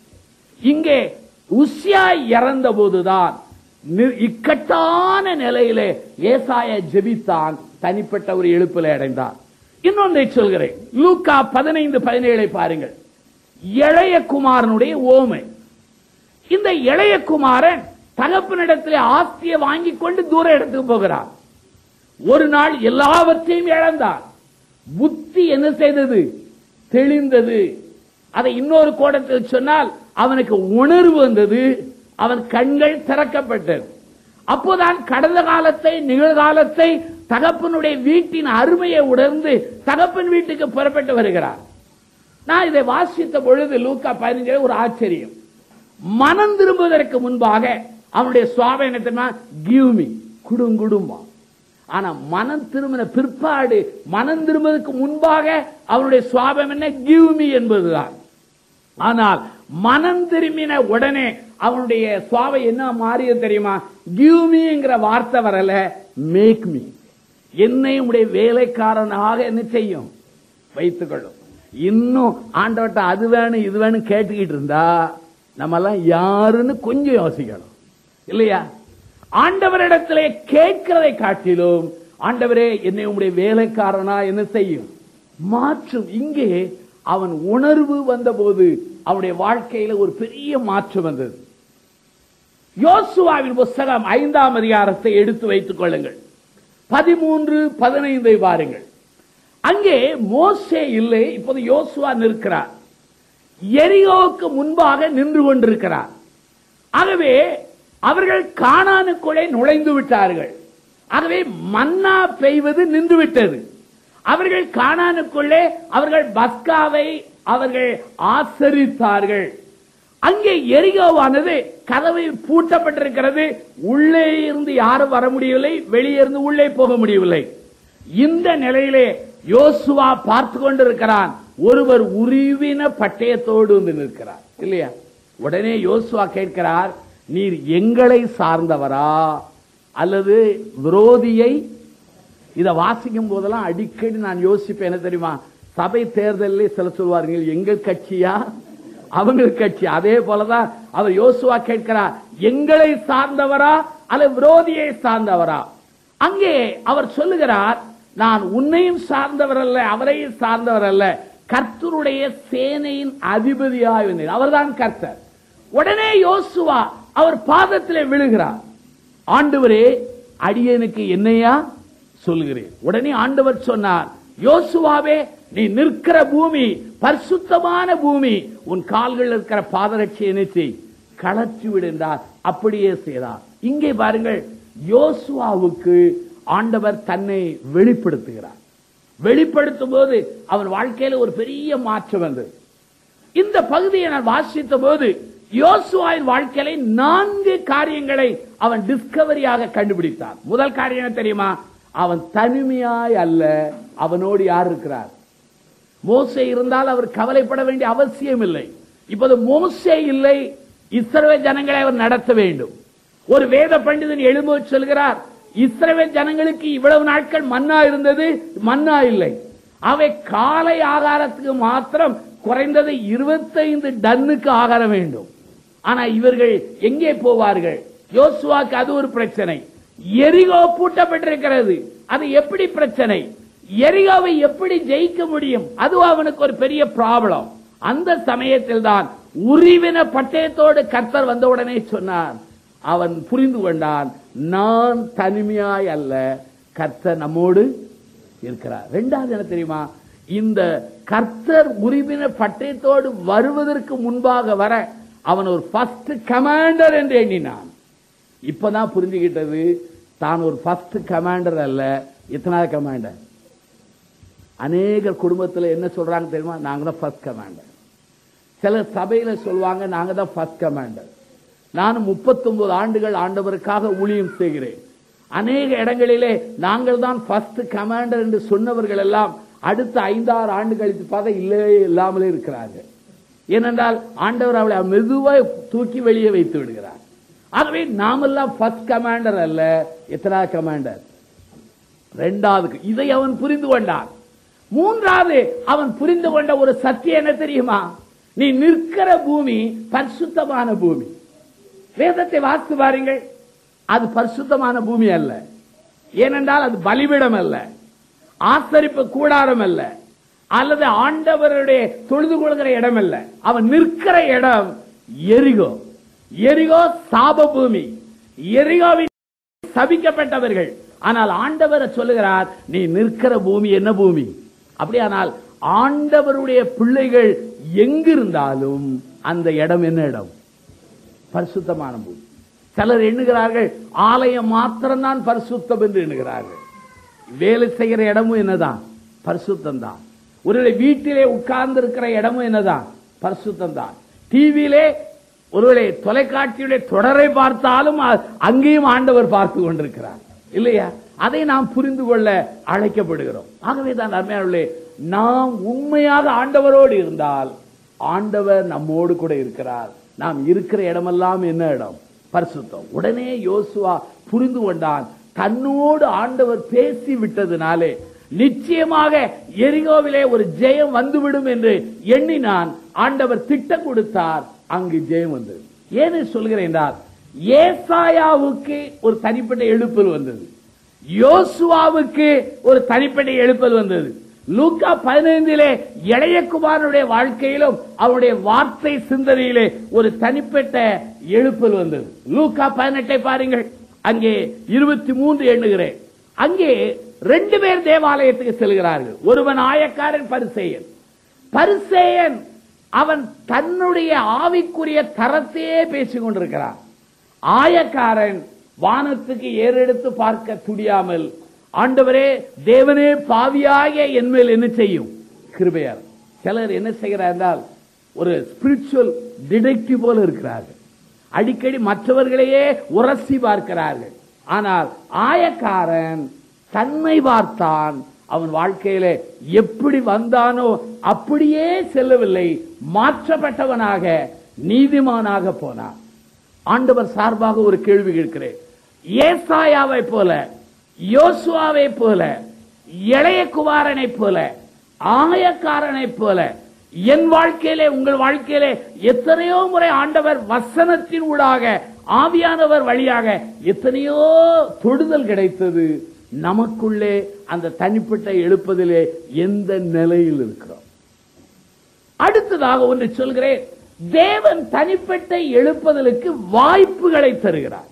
இங்கே உசியா இறந்த போதுதான் நி- இக்கட்டான நிலையிலே ஏசாய ஜெபித்தான் தனிப்பட்ட ஒரு எழுப்பிலை அடைந்தார் இன்னொன்றை சொல்கிறேன் லூக்கா பதினைந்து பதினேழை பாருங்கள் இளைய குமாரனுடைய ஓமை இந்த இளைய குமாரன் தகப்பனிடத்திலே ஆஸ்தியை வாங்கிக் கொண்டு தூர இடத்துக்கு போகிறார் ஒரு நாள் எல்லாவற்றையும் இழந்தான் புத்தி என்ன செய்தது தெளிந்தது அதை இன்னொரு கோணத்தில் சொன்னால் அவனுக்கு உணர்வு வந்தது அவன் கண்கள் திறக்கப்பட்டது அப்போதான் கடந்த காலத்தை நிகழ்காலத்தை தகப்பனுடைய வீட்டின் அருமையை உணர்ந்து தகப்பன் வீட்டுக்கு புறப்பட்டு வருகிறார் நான் இதை வாசித்த பொழுது லூக்கா பதினஞ்சு ஒரு ஆச்சரியம் மனம் திரும்புவதற்கு முன்பாக அவனுடைய சுவாபம் என்ன தெரியுமா கிவ் மீ குடுங்குடும்பம் ஆனா மனம் திரும்பின பிற்பாடு மனம் திரும்புவதற்கு முன்பாக அவனுடைய சுவாபம் என்ன கிவ் மீ என்பதுதான் ஆனால் மனம் திரும்பின உடனே அவனுடைய சுவாவை என்ன மாறியது தெரியுமா கிவ் மீங்கிற வார்த்தை வரல மேக் மீ என்னை உடைய வேலைக்காரனாக என்ன செய்யும் வைத்துக் கொள்ளும் இன்னும் ஆண்டவட்ட அது வேணும் இது வேணும் கேட்டுக்கிட்டு இருந்தா நம்ம எல்லாம் யாருன்னு கொஞ்சம் யோசிக்கணும் இல்லையா ஆண்டவரிடத்திலே கேட்கிறதை காட்டிலும் ஆண்டவரே என்னை உடைய வேலைக்காரனா என்ன செய்யும் மாற்றும் இங்கே அவன் உணர்வு வந்தபோது அவனுடைய வாழ்க்கையில ஒரு பெரிய மாற்றம் வந்தது யோசுவாவின் புஸ்தகம் ஐந்தாம் அதிகாரத்தை எடுத்து வைத்துக் கொள்ளுங்கள் பதிமூன்று பதினைந்தை பாருங்கள் அங்கே மோசே இல்லை இப்போது யோசுவா நிற்கிறார் எரியோவுக்கு முன்பாக நின்று கொண்டிருக்கிறார் ஆகவே அவர்கள் கானானுக்குள்ளே நுழைந்து விட்டார்கள் ஆகவே மன்னா பெய்வது நின்று விட்டது அவர்கள் கானானுக்குள்ளே அவர்கள் பஸ்காவை அவர்கள் ஆசரித்தார்கள் அங்கே எரிகோவானது கதவை பூட்டப்பட்டிருக்கிறது உள்ளே இருந்து யாரும் வர முடியவில்லை வெளியே இருந்து உள்ளே போக முடியவில்லை இந்த நிலையிலே யோசுவா பார்த்து கொண்டிருக்கிறான் ஒருவர் உருவின பட்டயத்தோடு வந்து நிற்கிறார் இல்லையா உடனே யோசுவா கேட்கிறார் நீர் எங்களை சார்ந்தவரா அல்லது விரோதியை இத வாசிக்கும் போதெல்லாம் அடிக்கடி நான் யோசிப்பேன் என்ன தெரியுமா சபை தேர்தலில் சில சொல்வார்கள் எங்கள் கட்சியா அவங்க கட்சி அதே போலதான் அவர் யோசுவா கேட்கிறார் எங்களை சார்ந்தவரா அல்ல விரோதியை சார்ந்தவரா அங்கே அவர் சொல்லுகிறார் நான் உன்னையும் சார்ந்தவர் அல்ல அவரையும் சார்ந்தவர் அல்ல கர்த்தருடைய சேனையின் அதிபதியாய் வந்தேன் அவர்தான் கர்த்தர் உடனே யோசுவா அவர் பாதத்திலே விழுகிறார் ஆண்டவரே அடியனுக்கு என்னையா சொல்லுகிறேன் உடனே ஆண்டவர் சொன்னார் யோசுவாவே நீ நிற்கிற பூமி பரிசுத்தமான பூமி உன் கால்கள் இருக்கிற பாதரட்சியை நிறுத்தி கலற்றி விடுந்தார் அப்படியே செய்தார் இங்கே பாருங்கள் யோசுவாவுக்கு ஆண்டவர் தன்னை வெளிப்படுத்துகிறார் வெளிப்படுத்தும் போது அவன் வாழ்க்கையில ஒரு பெரிய மாற்றம் வந்தது இந்த பகுதியை நான் வாசித்த போது யோசுவாவின் வாழ்க்கையில நான்கு காரியங்களை அவன் டிஸ்கவரியாக கண்டுபிடித்தான் முதல் காரியம் என்ன தெரியுமா அவன் தனிமையாய் அல்ல அவனோடு யார் இருக்கிறார் மோசே இருந்தால் அவர் கவலைப்பட வேண்டிய அவசியம் இல்லை இப்போது மோசே இல்லை இஸ்ரவேல் ஜனங்களை அவர் நடத்த வேண்டும் ஒரு வேத பண்டிதன் எழும்ப சொல்கிறார் இஸ்ரவேல் ஜனங்களுக்கு இவ்வளவு நாட்கள் மன்னா இருந்தது மன்னா இல்லை அவை காலை ஆகாரத்துக்கு மாத்திரம் குறைந்தது இருபத்தைந்து டன்னுக்கு ஆகாரம் வேண்டும் ஆனா இவர்கள் எங்கே போவார்கள் யோசுவாக்கு அது ஒரு பிரச்சனை எரிகோ பூட்டப்பட்டிருக்கிறது அது எப்படி பிரச்சனை எரிகோவை எப்படி ஜெயிக்க முடியும் அது அவனுக்கு ஒரு பெரிய ப்ராப்ளம் அந்த சமயத்தில் தான் உரிவின பட்டயத்தோடு கர்த்தர் வந்தவுடனே சொன்னார் அவன் புரிந்து கொண்டான் நான் தனிமையாய் அல்ல கர்த்தர் நம்மோடு இருக்கிறார் ரெண்டாவது என்ன தெரியுமா இந்த கர்த்தர் உரிமையின பட்டயத்தோடு வருவதற்கு முன்பாக வர அவன் ஒரு ஃபர்ஸ்ட் கமாண்டர் என்று எண்ணினான் இப்பதான் புரிஞ்சுகிட்டது தான் ஒரு ஃபர்ஸ்ட் கமாண்டர் அல்ல இத்தனாவது கமாண்டர் அநேக குடும்பத்துல என்ன சொல்றாங்க தெரியுமா நாங்க தான் ஃபர்ஸ்ட் கமாண்டர் சில சபையில சொல்லுவாங்க நாங்க தான் ஃபர்ஸ்ட் கமாண்டர் நான் 39 ஆண்டுகள் ஆண்டவருக்காக ஊழியம் செய்கிறேன் அநேக இடங்களிலே நாங்கள் தான் ஃபர்ஸ்ட் கமாண்டர் என்று சொன்னவர்கள் எல்லாம் அடுத்த ஐந்தாறு ஆண்டு கழித்து பார்த்தா இல்லவே இல்லாமலே இருக்கிறார்கள் ஏனென்றால் ஆண்டவர் அவளை மெதுவாய் தூக்கி வெளியே வைத்து விடுகிறார் ஆகவே நாமெல்லாம் ஃபர்ஸ்ட் கமாண்டர் அல்ல எத்தனாவது கமாண்டர் ரெண்டாவது இதை அவன் புரிந்து கொண்டான் மூன்றாவது அவன் புரிந்து கொண்ட ஒரு சத்தியம் என்ன தெரியுமா நீ நிற்கிற பூமி பரிசுத்தமான பூமி வேதத்தை வாசித்து பாருங்கள் அது பரிசுத்தமான பூமி அல்ல ஏனென்றால் அது பலிபிடம் அல்ல ஆசரிப்பு கூடாரம் அல்ல அல்லது ஆண்டவருடைய தொழுது கொள்கிற இடம் அல்ல அவன் நிற்கிற இடம் எரிகோ எரிகோ சாப பூமி எரிகோவின் சபிக்கப்பட்டவர்கள் ஆனால் ஆண்டவர் சொல்லுகிறார் நீ நிற்கிற பூமி என்ன பூமி அப்படியானால் ஆண்டவருடைய பிள்ளைகள் எங்கிருந்தாலும் அந்த இடம் என்ன இடம் பரிசுத்தமான பூமி சிலர் எண்ணுகிறார்கள் ஆலயம் மாத்திரம்தான் பரிசுத்தம் என்று எண்ணுகிறார்கள் வேலை செய்கிற இடமும் என்னதான் பரிசுத்தம் தான் ஒருவேளை வீட்டிலே உட்கார்ந்து இருக்கிற இடமும் என்னதான் பரிசுத்தம் தான் டிவியிலே ஒருவேளை தொலைக்காட்சியுடைய தொடரை பார்த்தாலும் அ- அங்கேயும் ஆண்டவர் பார்த்து கொண்டிருக்கிறார் இல்லையா அதை நாம் புரிந்து கொள்ள அழைக்கப்படுகிறோம் ஆகவே தான் அருமையானவர்களே நாம் உண்மையாக ஆண்டவரோடு இருந்தால் ஆண்டவர் நம்மோடு கூட இருக்கிறார் நாம் இருக்கிற இடமெல்லாம் என்ன இடம் பரிசுத்தம் உடனே யோசுவா புரிந்து கொண்டான் தன்னோடு ஆண்டவர் பேசி விட்டதுனாலே நிச்சயமாக எரிகோவிலே ஒரு ஜெயம் வந்துவிடும் என்று எண்ணினான் ஆண்டவர் திட்டம் கொடுத்தார் அங்கு ஜெயம் வந்தது ஏன்னு சொல்கிறேன் என்றால் ஏசாயாவுக்கு ஒரு தனிப்பட்ட எழுப்பல் வந்தது யோசுவாவுக்கு ஒரு தனிப்பட்ட எழுப்பல் வந்தது லூக்கா பதினைந்திலே இளையகுமாரனுடைய வாழ்க்கையிலும் அவருடைய வார்த்தை சிந்தனையிலே ஒரு தனிப்பட்ட எழுப்பல் வந்தது லூக்கா பதினெட்டை பாருங்கள் அங்கே இருபத்தி மூன்று எண்ணுகிறேன் அங்கே ரெண்டு பேர் தேவாலயத்துக்கு செல்கிறார்கள் ஒருவன் ஆயக்காரன் பரிசேயன் பரிசேயன் அவன் தன்னுடைய ஆவிக்குரிய தரத்தையே பேசிக் கொண்டிருக்கிறான் ஆயக்காரன் வானத்துக்கு ஏறெடுத்து பார்க்க துடியாமல் ஆண்டவரே தேவனே பாவியாகிய என்மேல் என்ன செய்யும் கிருபையார் சிலர் என்ன செய்கிறார் என்றால் ஒரு ஸ்பிரிச்சுவல் டிடெக்டிவ் போல இருக்கிறார்கள் அடிக்கடி மற்றவர்களையே உரசி பார்க்கிறார்கள் ஆனால் ஆயக்காரன் தன்னை பார்த்தான் அவன் வாழ்க்கையில எப்படி வந்தானோ அப்படியே செல்லவில்லை மாற்றப்பட்டவனாக நீதிமானாக போனான் ஆண்டவர் சார்பாக ஒரு கேள்வி கேட்கிறேன் ஏசாயாவை போல யோசுவாவை போல இளைய குமாரனை போல ஆயக்காரனை போல என் வாழ்க்கையிலே உங்கள் வாழ்க்கையிலே எத்தனையோ முறை ஆண்டவர் வசனத்தின் ஊடாக ஆவியானவர் வழியாக எத்தனையோ தொடுதல் கிடைத்தது நமக்குள்ளே அந்த தனிப்பட்ட எழுப்பதிலே எந்த நிலையில் இருக்கிறோம் அடுத்ததாக ஒன்று சொல்கிறேன் தேவன் தனிப்பட்ட எழுப்புதலுக்கு வாய்ப்புகளை தருகிறார்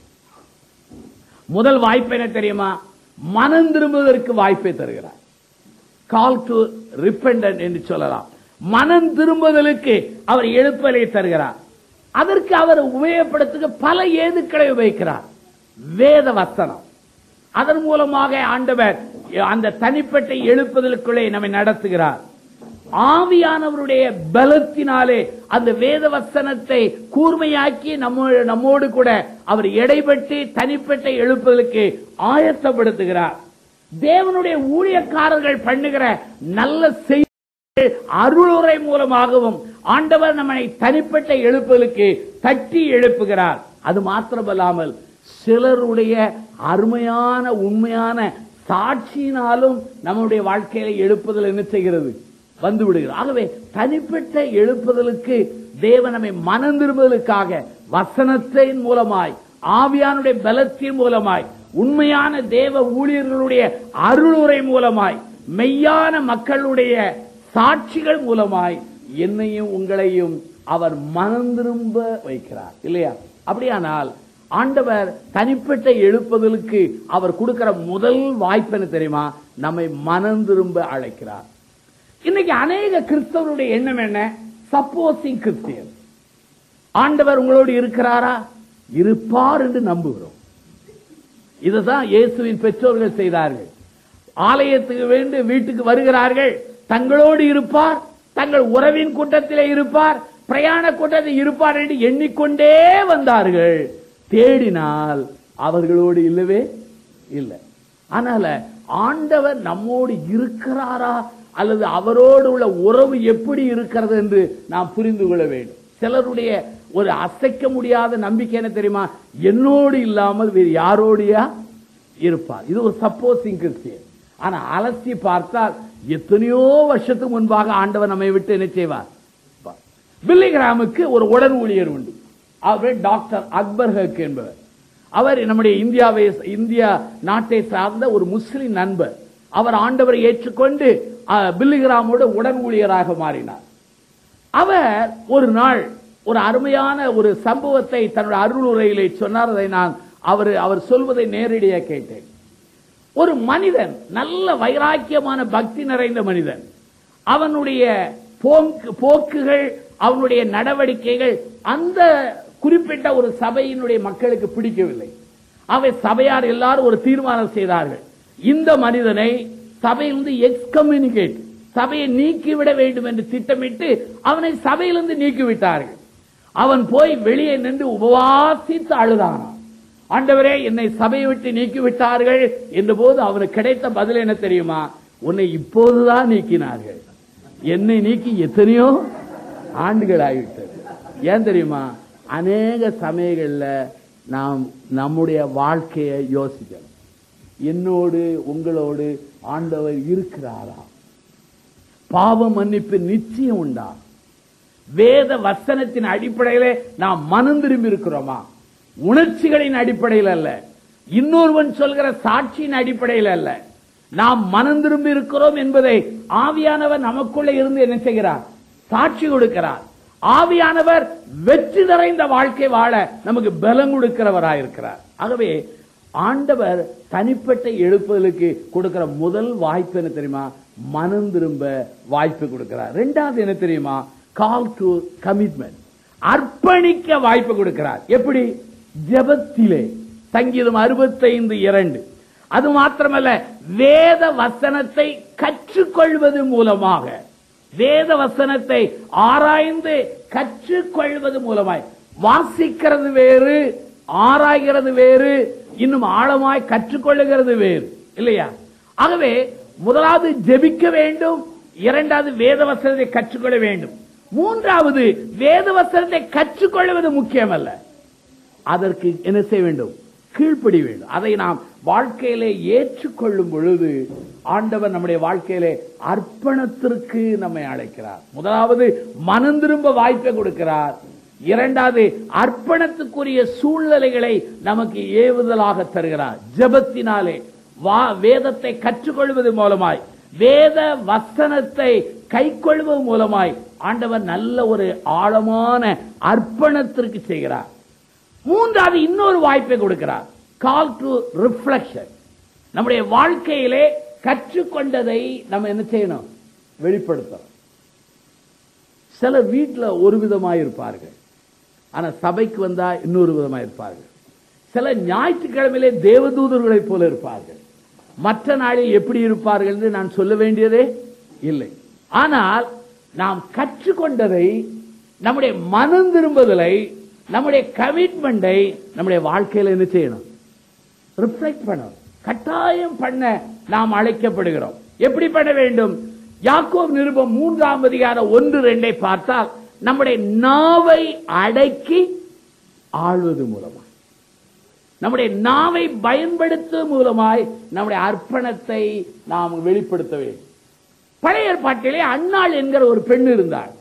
முதல் வாய்ப்பு என்ன தெரியுமா மனம் திரும்புவதற்கு வாய்ப்பை தருகிறார் கால் டு ரிப்பெண்டன்ட் என்று சொல்லலாம் மனம் திரும்புதலுக்கு அவர் எழுப்பலை தருகிறார் அதற்கு அவர் உபயோகப்படுத்துக பல ஏதுக்களை உபயோகிக்கிறார் வேத வசனம் அதன் மூலமாக ஆண்டவர் அந்த தனிப்பட்ட எழுப்புதலுக்குள்ளே நம்மை நடத்துகிறார் ஆவியானவருடைய பலத்தினாலே அந்த வேத வசனத்தை கூர்மையாக்கி நம்ம நம்மோடு கூட அவர் எடைபட்டு தனிப்பட்ட எழுப்புதலுக்கு ஆயத்தப்படுத்துகிறார் தேவனுடைய ஊழியக்காரர்கள் பண்ணுகிற நல்ல செய்தி அருளுரை மூலமாகவும் ஆண்டவர் நம்மை தனிப்பட்ட எழுப்புதலுக்கு தட்டி எழுப்புகிறார் அது மாத்திரமல்லாமல் சிலருடைய அருமையான உண்மையான சாட்சியினாலும் நம்முடைய வாழ்க்கையில எழுப்புதல் என்ன செய்கிறது வந்து விடுகிறது ஆகவே தனிப்பட்ட எழுப்புதலுக்கு தேவன் நம்மை மனம் திரும்புதலுக்காக வசனத்தின் மூலமாய் ஆவியானுடைய பலத்தின் மூலமாய் உண்மையான தேவ ஊழியர்களுடைய அருளுரை மூலமாய் மெய்யான மக்களுடைய சாட்சிகள் மூலமாய் என்னையும் உங்களையும் அவர் மனம் திரும்ப வைக்கிறார் இல்லையா அப்படியானால் ஆண்டவர் தனிப்பட்ட எழுப்புதலுக்கு அவர் கொடுக்கிற முதல் வாய்ப்பு என்ன தெரியுமா நம்மை மனம் திரும்ப அழைக்கிறார் இன்னைக்கு அநேக கிறிஸ்தவருடைய எண்ணம் என்ன சப்போசிங் கிறிஸ்டியன் ஆண்டவர் உங்களோடு இருக்கிறாரா இருப்பார் என்று நம்புகிறோம் இதுதான் இயேசுவின் பெற்றோர்கள் செய்தார்கள் ஆலயத்துக்கு வேண்டு வீட்டுக்கு வருகிறார்கள் தங்களோடு இருப்பார் தங்கள் உறவின் கூட்டத்திலே இருப்பார் பிரயாண கூட்டத்தில் இருப்பார் என்று எண்ணிக்கொண்டே வந்தார்கள் தேடினால் அவர்களோடு இல்லவே இல்லை அதனால ஆண்டவர் நம்மோடு இருக்கிறாரா அல்லது அவரோடு உள்ள உறவு எப்படி இருக்கிறது என்று நாம் புரிந்து கொள்ள வேண்டும் சிலருடைய ஒரு அசைக்க முடியாத நம்பிக்கை என்ன தெரியுமா என்னோடு இல்லாமல் வேறு யாரோடையா இருப்பார் இது ஒரு சப்போசிங் கிறிஸ்டியன் ஆனா அலசி பார்த்தால் எத்தனையோ வருஷத்துக்கு முன்பாக ஆண்டவர் நம்மை விட்டு என்ன செய்வார் பில்லிகிராமுக்கு ஒரு உடன் ஊழியர் உண்டு அவர் டாக்டர் அக்பர் ஹக் என்பவர் அவர் நம்முடைய இந்தியாவை இந்தியா நாட்டை சார்ந்த ஒரு முஸ்லிம் நண்பர் அவர் ஆண்டவரை ஏற்றுக்கொண்டு அஹ், பில்லிகிராமோட உடன் ஊழியராக மாறினார் அவர் ஒரு நாள் ஒரு அருமையான ஒரு சம்பவத்தை தன்னுடைய அருள் உரையிலே சொன்னார் அதை நான் அவர் அவர் சொல்வதை நேரடியாக கேட்டேன் ஒரு மனிதன் நல்ல வைராக்கியமான பக்தி நிறைந்த மனிதன் அவனுடைய போக்கு போக்குகள் அவனுடைய நடவடிக்கைகள் அந்த குறிப்பிட்ட ஒரு சபையினுடைய மக்களுக்கு பிடிக்கவில்லை அவை சபையார் எல்லாரும் ஒரு தீர்மானம் செய்தார்கள் இந்த மனிதனை சபையிலிருந்து எக்ஸ்கம்யூனிகேட் சபையை நீக்கிவிட வேண்டும் என்று திட்டமிட்டு அவனை சபையிலிருந்து நீக்கிவிட்டார்கள் அவன் போய் வெளியே நின்று உபவாசித்து அழுதானான் ஆண்டவரே என்னை சபையை விட்டு நீக்கிவிட்டார்கள் என்ற போது அவனுக்கு கிடைத்த பதில் என்ன தெரியுமா உன்னை இப்போதுதான் நீக்கினார்கள் என்னை நீக்கி எத்தனையோ ஆண்டுகள் ஆகிவிட்டது ஏன் தெரியுமா அநேக சமயங்கள்ல நாம் நம்முடைய வாழ்க்கையை யோசிக்கணும் என்னோடு உங்களோடு ஆண்டவர் இருக்கிறாரா பாவ மன்னிப்பு நிச்சயம் உண்டா வேத வசனத்தின் அடிப்படையிலே நாம் மனம் திரும்பி இருக்கிறோமா உணர்ச்சிகளின் அடிப்படையில் அல்ல இன்னொருவன் சொல்கிற சாட்சியின் அடிப்படையில் அல்ல நாம் மனம் திரும்பி இருக்கிறோம் என்பதை ஆவியானவர் நமக்குள்ள இருந்து என்ன செய்கிறார் சாட்சி கொடுக்கிறார் ஆவியானவர் வெற்றி நிறைந்த வாழ்க்கை வாழ நமக்கு பலம் கொடுக்கிறவராயிருக்கிறார் ஆகவே ஆண்டவர் தனிப்பட்ட எழுப்புதலுக்கு கொடுக்கிற முதல் வாய்ப்பு என்ன தெரியுமா மனம் திரும்ப வாய்ப்பு கொடுக்கிறார் ரெண்டாவது என்ன தெரியுமா கால் டு கமிட்மெண்ட் அர்ப்பணிக்க வாய்ப்பு கொடுக்கிறார் எப்படி ஜெபத்திலே சங்கீதம் அறுபத்தைந்து இரண்டு அது மாத்திரமல்ல வேத வசனத்தை கற்றுக்கொள்வது மூலமாக வேத வசனத்தை ஆராய்ந்து கற்றுக்கொள்வது மூலமாய் வாசிக்கிறது வேறு ஆராய்கிறது வேறு இன்னும் ஆழமாய் கற்றுக்கொள்ளுகிறது வேறு இல்லையா ஆகவே முதலாவது ஜெபிக்க வேண்டும் இரண்டாவது வேத வசனத்தை கற்றுக்கொள்ள வேண்டும் மூன்றாவது வேத வசனத்தை கற்றுக்கொள்வது முக்கியமல்ல அதற்கு என்ன செய்ய வேண்டும் கீழ்ப்படி வேண்டும் அதை நாம் வாழ்க்கையிலே ஏற்றுக்கொள்ளும் பொழுது ஆண்டவர் நம்முடைய வாழ்க்கையிலே அர்ப்பணத்திற்கு நம்மை அழைக்கிறார் முதலாவது மனம் திரும்ப வாய்ப்பை கொடுக்கிறார் இரண்டாவது அர்ப்பணத்துக்குரிய சூழ்நிலைகளை நமக்கு ஏவுதலாக தருகிறார் ஜெபத்தினாலே வா வேதத்தை கற்றுக்கொள்வது மூலமாய் வேத வசனத்தை கைக்கொள்வது மூலமாய் ஆண்டவர் நல்ல ஒரு ஆழமான அர்ப்பணத்திற்கு செய்கிறார் மூன்றாவது இன்னொரு வாய்ப்பை கொடுக்கிறார் கால் டு ரிஃப்ளெக்ஷன் நம்முடைய வாழ்க்கையிலே கற்றுக்கொண்டதை நம்ம என்ன செய்யணும் வெளிப்படுத்தணும் சில வீட்டில் ஒரு விதமாக இருப்பார்கள் ஆனா சபைக்கு வந்தா இன்னொரு விதமாக இருப்பார்கள் சில ஞாயிற்றுக்கிழமையிலே தேவதூதர்களைப் போல இருப்பார்கள் மற்ற நாளில் எப்படி இருப்பார்கள் என்று நான் சொல்ல வேண்டியதே இல்லை ஆனால் நாம் கற்றுக்கொண்டதை நம்முடைய மனம் திரும்புதலை நம்முடைய கமிட்மெண்டை நம்முடைய வாழ்க்கையில என்ன செய்யணும் ரிஃப்ளெக்ட் பண்ணணும் கட்டாயம் பண்ண நாம் அழைக்கப்படுகிறோம் எப்படி பண்ண வேண்டும் யாக்கோப் நிருபம் மூன்றாம் அதிகாரம் ஒன்று ரெண்டை பார்த்தால் நம்முடைய நாவை அடக்கி ஆள்வது மூலமா நம்முடைய நாவை பயன்படுத்துவது மூலமாய் நம்முடைய அர்ப்பணத்தை நாம் வெளிப்படுத்த வேண்டும் பழைய ஏற்பாட்டிலே அன்னாள் என்கிற ஒரு பெண் இருந்தாள்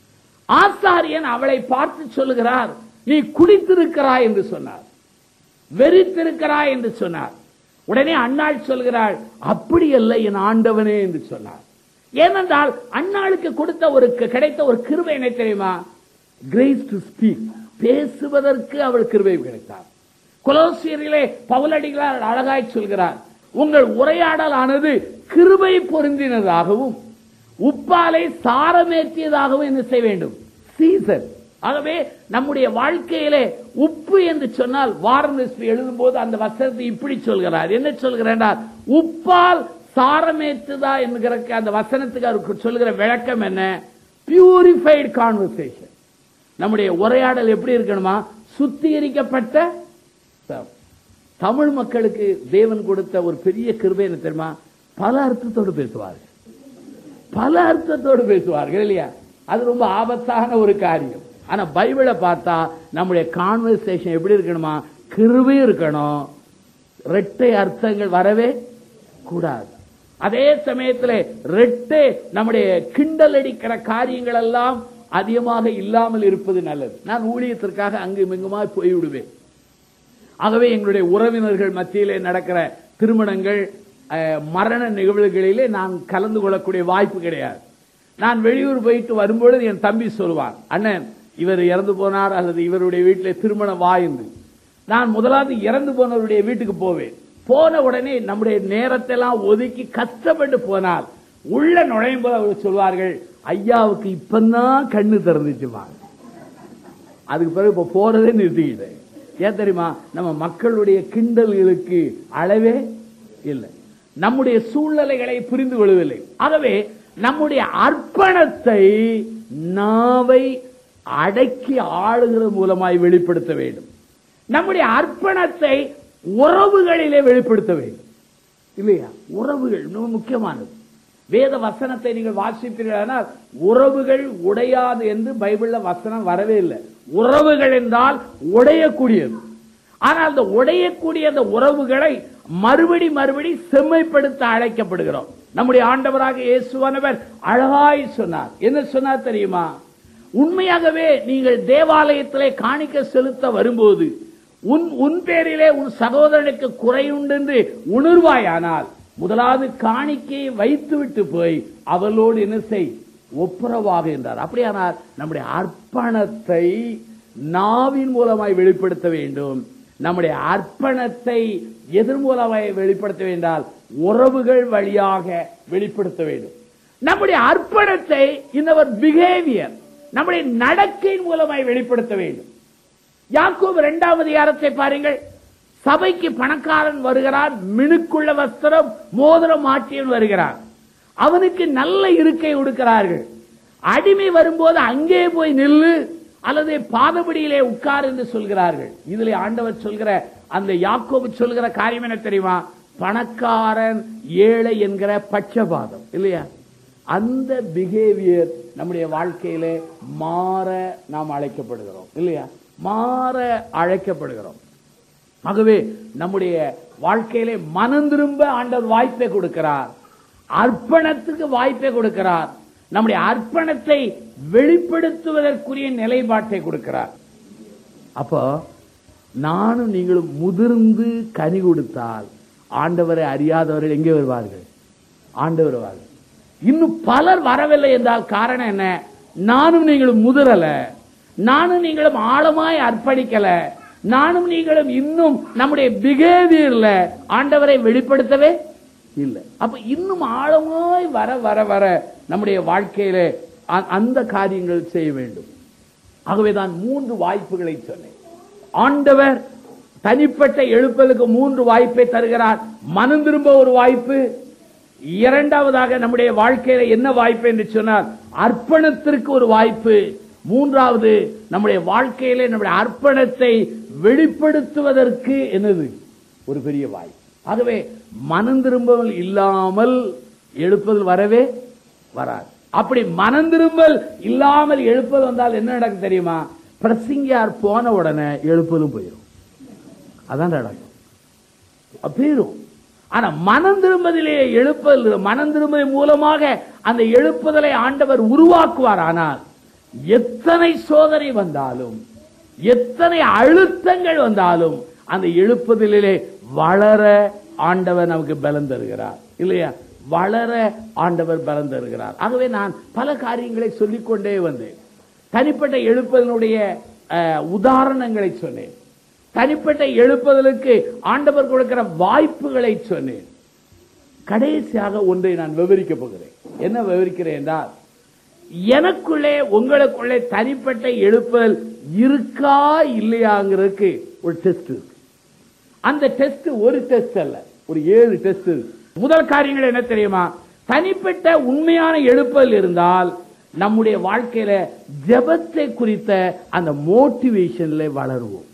ஆசாரியன் அவளை பார்த்து சொல்லுகிறார் நீ குடித்திருக்கிறாய் என்று சொன்னார் வெறித்திருக்கிறாய் என்று சொன்னார் உடனே அன்னாள் சொல்கிறாள் அப்படி அல்ல என் ஆண்டவனே என்று சொன்னார் ஏனென்றால் அன்னாளுக்கு கொடுத்த ஒரு கிடைத்த ஒரு கிருபை என்ன தெரியுமா கிரேஸ் டு ஸ்பீக் பேசுவதற்கு அவள் கிருபை கிடைத்தார் கொலோசியரிலே பவுலடிகளார் அழகாய் சொல்கிறார் உங்கள் உரையாடலானது கிருபை பொருந்தினதாகவும் உப்பாலை சாரமேற்றியதாகவும் என்ன செய்ய வேண்டும் சீசன் ஆகவே நம்முடைய வாழ்க்கையிலே உப்பு என்று சொன்னால் வாரன் எழுதும் போது அந்த வசனத்தை இப்படி சொல்கிறார் என்ன சொல்கிறார் உப்பால் சாரமேற்றுதா என்கிற அந்த வசனத்துக்கு அவருக்கு சொல்லுகிற விளக்கம் என்ன பியூரிஃபைடு கான்வர்சேஷன் நம்முடைய உரையாடல் எப்படி இருக்கணுமா சுத்திகரிக்கப்பட்ட ச- தமிழ் மக்களுக்கு தேவன் கொடுத்த ஒரு பெரிய கிருபை என்ன தெரியுமா பல அர்த்தத்தோடு பேசுவார்கள் பல அர்த்தத்தோடு பேசுவார்கள் இல்லையா அது ரொம்ப ஆபத்தான ஒரு காரியம் ஆனா பைபிளை பார்த்தா நம்முடைய கான்வர்சேஷன் எப்படி இருக்கணுமா கிருபை இருக்கணும் ரெட்டை அர்த்தங்கள் வரவே கூடாது அதே சமயத்தில் ரெட்டை நம்முடைய கிண்டல் அடிக்கிற காரியங்கள் எல்லாம் அதிகமாக இல்லாமல் இருப்பது நல்லது நான் ஊழியத்திற்காக அங்கும் இங்குமாய் போய்விடுவேன் ஆகவே எங்களுடைய உறவினர்கள் மத்தியிலே நடக்கிற திருமணங்கள் அஹ், மரண நிகழ்வுகளிலே நான் கலந்து கொள்ளக்கூடிய வாய்ப்பு கிடையாது நான் வெளியூர் போயிட்டு வரும்பொழுது என் தம்பி சொல்வார் அண்ணன் இவர் இறந்து போனார் அல்லது இவருடைய வீட்டிலே திருமணம் வாய்ந்து நான் முதலாவது இறந்து போனவருடைய வீட்டுக்கு போவேன் போன உடனே நம்முடைய நேரத்தை எல்லாம் ஒதுக்கி கஷ்டப்பட்டு போனால் உள்ள நுழையும் போது அவர் சொல்வார்கள் ஐயாவுக்கு இப்பதான் கண்ணு திறந்துச்சுமா அதுக்கு பிறகு இப்ப போறதே நிறுத்திக்கிட்டேன் ஏன் தெரியுமா நம்ம மக்களுடைய கிண்டல்களுக்கு அளவே இல்லை நம்முடைய சூழ்நிலைகளை புரிந்து கொள்ளவில்லை ஆகவே நம்முடைய அர்ப்பணத்தை நாவை அடக்கி ஆளுகிற மூலமாய் வெளிப்படுத்த வேண்டும் நம்முடைய அர்ப்பணத்தை உறவுகளிலே வெளிப்படுத்த வேண்டும் இல்லையா உறவுகள் மிக முக்கியமானது வேத வசனத்தை நீங்கள் வாசிப்பீர்களானால் உறவுகள் உடையாது என்று பைபிள்ல வசனம் வரவே இல்லை உறவுகள் என்றால் உடையக்கூடியது ஆனால் அந்த உடையக்கூடிய அந்த உறவுகளை மறுபடி மறுபடி செம்மைப்படுத்த அழைக்கப்படுகிறோம் நம்முடைய ஆண்டவராக இயேசுவானவர் அழகாய் சொன்னார் என்ன சொன்னார் தெரியுமா உண்மையாகவே நீங்கள் தேவாலயத்திலே காணிக்க செலுத்த வரும்போது உன் உன் பேரிலே உன் சகோதரனுக்கு குறையுண்டு என்று உணர்வாயானால் முதலாவது காணிக்கையை வைத்துவிட்டு போய் அவளோடு என்ன செய் ஒப்புரவாக என்றார் அப்படியானால் நம்முடைய அர்ப்பணத்தை நாவின் மூலமாய் வெளிப்படுத்த வேண்டும் நம்முடைய அர்ப்பணத்தை எதன் மூலமாய் வெளிப்படுத்த வேண்டால் உறவுகள் வழியாக வெளிப்படுத்த வேண்டும் நம்முடைய அர்ப்பணத்தை இந்த பிஹேவியர் நம்முடைய நடக்கையின் மூலமாய் வெளிப்படுத்த வேண்டும் யாக்கோபு இரண்டாம் அதிகாரத்தை பாருங்கள் சபைக்கு பணக்காரன் வருகிறான் மினுக்குள்ள வஸ்திரம் மோதிரம் மாட்டியவன் வருகிறான் அவனுக்கு நல்ல இருக்கை கொடுக்கிறார்கள் அடிமை வரும்போது அங்கே போய் நில்லு அல்லது பாதபடியிலே உட்கார் என்று சொல்கிறார்கள் இதுல ஆண்டவர் சொல்கிற அந்த யாக்கோபு சொல்கிற காரியம் என்ன தெரியுமா பணக்காரன் ஏழை என்கிற பட்சபாதம் இல்லையா அந்த பிஹேவியர் நம்முடைய வாழ்க்கையிலே மாற நாம் அழைக்கப்படுகிறோம் இல்லையா மாற அழைக்கப்படுகிறோம் ஆகவே நம்முடைய வாழ்க்கையிலே மனம் திரும்ப ஆண்டவர் வாய்ப்பை கொடுக்கிறார் அர்ப்பணத்துக்கு வாய்ப்பை கொடுக்கிறார் நம்முடைய அர்ப்பணத்தை வெளிப்படுத்துவதற்குரிய நிலைப்பாட்டை கொடுக்கிறார் அப்போ நானும் நீங்களும் முதிர்ந்து கனி கொடுத்தால் ஆண்டவரை அறியாதவர்கள் எங்கே வருவார்கள் ஆண்டவர் வருவார்கள் இன்னும் பலர் வரவில்லை என்றால் காரணம் என்ன நானும் நீங்களும் முதிரல நானும் நீங்களும் ஆழமாய் அர்ப்பணிக்கல நானும் நீங்களும் இன்னும் நம்முடைய பிஹேவியர்ல ஆண்டவரை வெளிப்படுத்தவே இல்லை அப்ப இன்னும் ஆழமாய் வர வர வர நம்முடைய வாழ்க்கையில அ- அந்த காரியங்கள் செய்ய வேண்டும் ஆகவே தான் மூன்று வாய்ப்புகளை சொன்னேன் ஆண்டவர் தனிப்பட்ட எழுப்பலுக்கு மூன்று வாய்ப்பை தருகிறார் மனம் திரும்ப ஒரு வாய்ப்பு இரண்டாவதாக நம்முடைய வாழ்க்கையில என்ன வாய்ப்பு என்று சொன்னால் அர்ப்பணத்திற்கு ஒரு வாய்ப்பு மூன்றாவது நம்முடைய வாழ்க்கையில நம்முடைய அர்ப்பணத்தை வெளிப்படுத்துவதற்கு என்னது ஒரு பெரிய வாய்ப்பு ஆகவே மனம் திரும்பல் இல்லாமல் எழுப்பல் வரவே வராது அப்படி மனம் திரும்பல் இல்லாமல் எழுப்பல் வந்தால் என்ன நடக்கும் தெரியுமா பிரசிங்கியார் போன உடனே எழுப்பலும் போயிடும் அதான் நடக்கும் போயிடும் ஆனா மனம் திரும்பதிலே எழுப்பல் மனம் திரும்புதல் மூலமாக அந்த எழுப்புதலை ஆண்டவர் உருவாக்குவார் ஆனால் எத்தனை சோதனை வந்தாலும் எத்தனை அழுத்தங்கள் வந்தாலும் அந்த எழுப்புதலிலே வளர ஆண்டவர் நமக்கு பலம் தருகிறார் இல்லையா வளர ஆண்டவர் பலம் தருகிறார் ஆகவே நான் பல காரியங்களை சொல்லிக்கொண்டே வந்தேன் தனிப்பட்ட எழுப்புதலுடைய அஹ், உதாரணங்களை சொன்னேன் தனிப்பட்ட எழுப்புதலுக்கு ஆண்டவர் கொடுக்கிற வாய்ப்புகளை சொன்னேன் கடைசியாக ஒன்றை நான் விவரிக்க போகிறேன் என்ன விவரிக்கிறேன் என்றால் எனக்குள்ளே உங்களுக்குள்ளே தனிப்பட்ட எழுப்புதல் இருக்கா இல்லையாங்கிறதுக்கு ஒரு டெஸ்ட் இருக்கு அந்த டெஸ்ட் ஒரு டெஸ்ட் அல்ல ஒரு ஏழு டெஸ்ட் முதல் காரியங்கள் என்ன தெரியுமா தனிப்பட்ட உண்மையான எழுப்புதல் இருந்தால் நம்முடைய வாழ்க்கையில ஜெபத்தை குறித்த அந்த மோட்டிவேஷன்ல வளருவோம்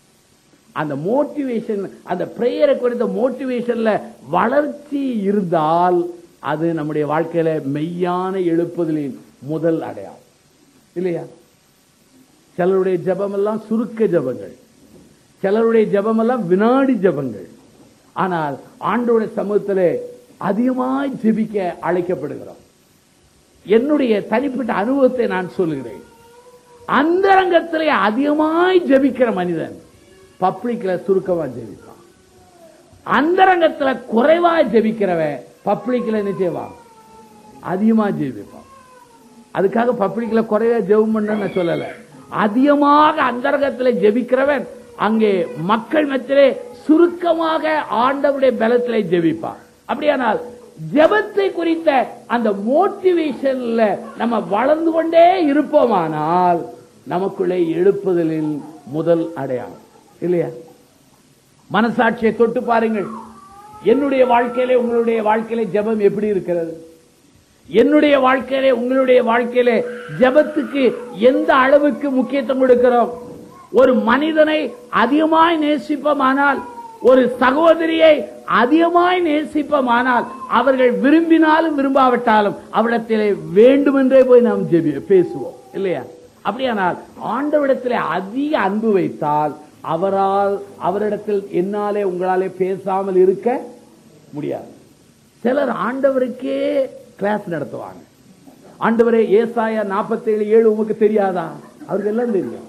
அந்த மோட்டிவேஷன் அந்த பிரேயரை குறித்த மோட்டிவேஷன்ல வளர்ச்சி இருந்தால் அது நம்முடைய வாழ்க்கையில மெய்யான எழுப்புதலின் முதல் அடையாளம் இல்லையா சிலருடைய ஜெபம் எல்லாம் சுருக்க ஜெபங்கள் சிலருடைய ஜெபம் எல்லாம் வினாடி ஜெபங்கள் ஆனால் ஆண்டோட சமூகத்திலே அதிகமாய் ஜெபிக்க அழைக்கப்படுகிறோம் என்னுடைய தனிப்பட்ட அனுபவத்தை நான் சொல்லுகிறேன் அந்தரங்கத்திலே அதிகமாய் ஜெபிக்கிற மனிதன் பப்ளிக்ல சுருக்கமா ஜெபிப்பான் அந்தரங்கத்துல குறைவா ஜெபிக்கிறவன் பப்ளிக்ல என்ன செய்வான் அதிகமா ஜெபிப்பான் அதுக்காக பப்ளிக்ல குறைவா ஜெபம் பண்ண நான் சொல்லல அதிகமாக அந்தரங்கத்துல ஜெபிக்கிறவன் அங்கே மக்கள் மத்தியிலே சுருக்கமாக ஆண்டவருடைய பலத்திலே ஜெபிப்பான் அப்படியானால் ஜெபத்தை குறித்த அந்த மோட்டிவேஷன்ல நம்ம வளர்ந்து கொண்டே இருப்போமானால் நமக்குள்ளே எழுப்புதலில் முதல் அடையாளம் இல்லையா மனசாட்சியை தொட்டு பாருங்கள் என்னுடைய வாழ்க்கையிலே உங்களுடைய வாழ்க்கையிலே ஜெபம் எப்படி இருக்கிறது என்னுடைய வாழ்க்கையிலே உங்களுடைய வாழ்க்கையிலே ஜெபத்துக்கு எந்த அளவுக்கு முக்கியத்துவம் கொடுக்கிறோம் ஒரு மனிதனை அதிகமாய் நேசிப்போமானால் ஒரு சகோதரியை அதிகமாய் நேசிப்போமானால் அவர்கள் விரும்பினாலும் விரும்பாவிட்டாலும் அவரிடத்திலே வேண்டுமென்றே போய் நாம் ஜெபி பேசுவோம் இல்லையா அப்படியானால் ஆண்டவரிடத்திலே அதிக அன்பு வைத்தால் அவரால் அவரிடத்தில் என்னாலே உங்களாலே பேசாமல் இருக்க முடியாது சிலர் ஆண்டவருக்கே கிளாஸ் நடத்துவாங்க ஆண்டவரே ஏசாயா 47 ஏழு உமக்கு தெரியாதா அவருக்கு எல்லாம் தெரியும்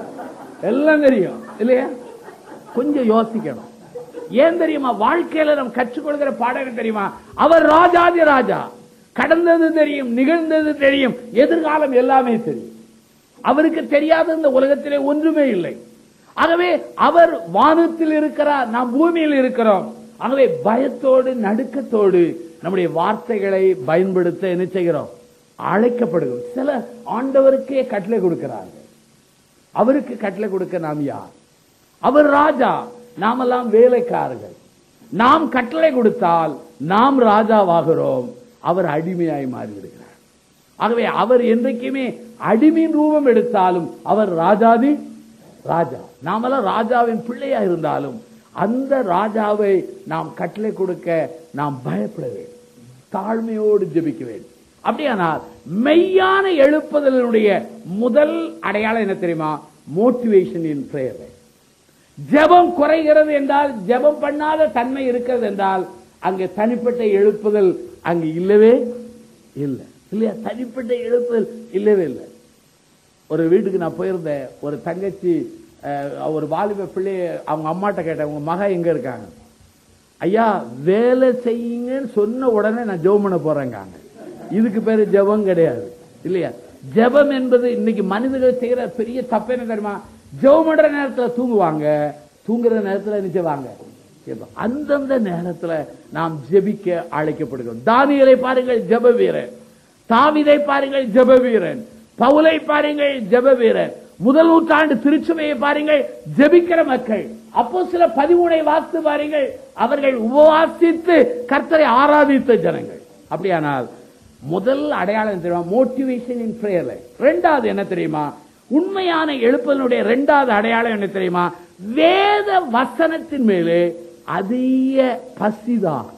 எல்லாம் தெரியும் இல்லையா கொஞ்சம் யோசிக்கணும் ஏன் தெரியுமா வாழ்க்கையில நம்ம கற்றுக்கொள்கிற பாடம் தெரியுமா அவர் ராஜாதி ராஜா கடந்தது தெரியும் நிகழ்ந்தது தெரியும் எதிர்காலம் எல்லாமே தெரியும் அவருக்கு தெரியாத இந்த உலகத்திலே ஒன்றுமே இல்லை ஆகவே அவர் வானத்தில் இருக்கிறார் நாம் பூமியில் இருக்கிறோம் ஆகவே பயத்தோடு நடுக்கத்தோடு நம்முடைய வார்த்தைகளை பயன்படுத்த என்ன செய்கிறோம் அழைக்கப்படுகிறோம் சில ஆண்டவருக்கே கட்டளை கொடுக்கிறார்கள் அவருக்கு கட்டளை கொடுக்க நாம் யார் அவர் ராஜா நாமெல்லாம் வேலைக்காரர்கள் நாம் கட்டளை கொடுத்தால் நாம் ராஜாவாகிறோம் அவர் அடிமையாய் மாறிவிடுகிறார் ஆகவே அவர் என்றைக்குமே அடிமையின் ரூபம் எடுத்தாலும் அவர் ராஜாதி ராஜா நாமெல்லாம் ராஜாவின் பிள்ளையா இருந்தாலும் அந்த ராஜாவை நாம் கட்டளை கொடுக்க நாம் பயப்பட வேண்டும் தாழ்மையோடு ஜெபிக்க வேண்டும் அப்படியானால் மெய்யான எழுப்புதலினுடைய முதல் அடையாளம் என்ன தெரியுமா மோட்டிவேஷன் இன் பிரேயர் ஜெபம் குறைகிறது என்றால் ஜெபம் பண்ணாத தன்மை இருக்கிறது என்றால் அங்கே தனிப்பட்ட எழுப்புதல் அங்கு இல்லவே இல்லை இல்லையா தனிப்பட்ட எழுப்புதல் இல்லவே இல்லை ஒரு வீட்டுக்கு நான் போயிருந்தேன் ஒரு தங்கச்சி அஹ், ஒரு வாலிப பிள்ளைய அவங்க அம்மாட்ட கேட்டேன் உங்க மக எங்க இருக்காங்க ஐயா வேலை செய்யுங்கன்னு சொன்ன உடனே நான் ஜெபம் பண்ண போறேங்காங்க இதுக்கு பேரு ஜெபம் கிடையாது இல்லையா ஜெபம் என்பது இன்னைக்கு மனிதர்கள் செய்யற பெரிய தப்பு என்ன தெரியுமா ஜெபம் பண்ற நேரத்துல தூங்குவாங்க தூங்குற நேரத்துல நிச்சயவாங்க அந்தந்த நேரத்துல நாம் ஜெபிக்க அழைக்கப்படுகிறோம் தானியலை பாருங்கள் ஜெப வீரன் தாவிதை பாருங்கள் ஜெப வீரன் பவுலை பாருங்கள் ஜெப வீரன் முதல் நூற்றாண்டு திருச்சுமையை பாருங்கள் ஜெபிக்கிற மக்கள் அப்போ சில பதிமூனை வாசித்து பாருங்கள் அவர்கள் உபவாசித்து கர்த்தரை ஆராதித்த ஜனங்கள் அப்படியானால் முதல் அடையாளம் தெரியுமா மோட்டிவேஷன் இன் பிரேயர் ரெண்டாவது என்ன தெரியுமா உண்மையான எழுப்பதனுடைய ரெண்டாவது அடையாளம் என்ன தெரியுமா வேத வசனத்தின் மேலே அதிக பசிதாகம்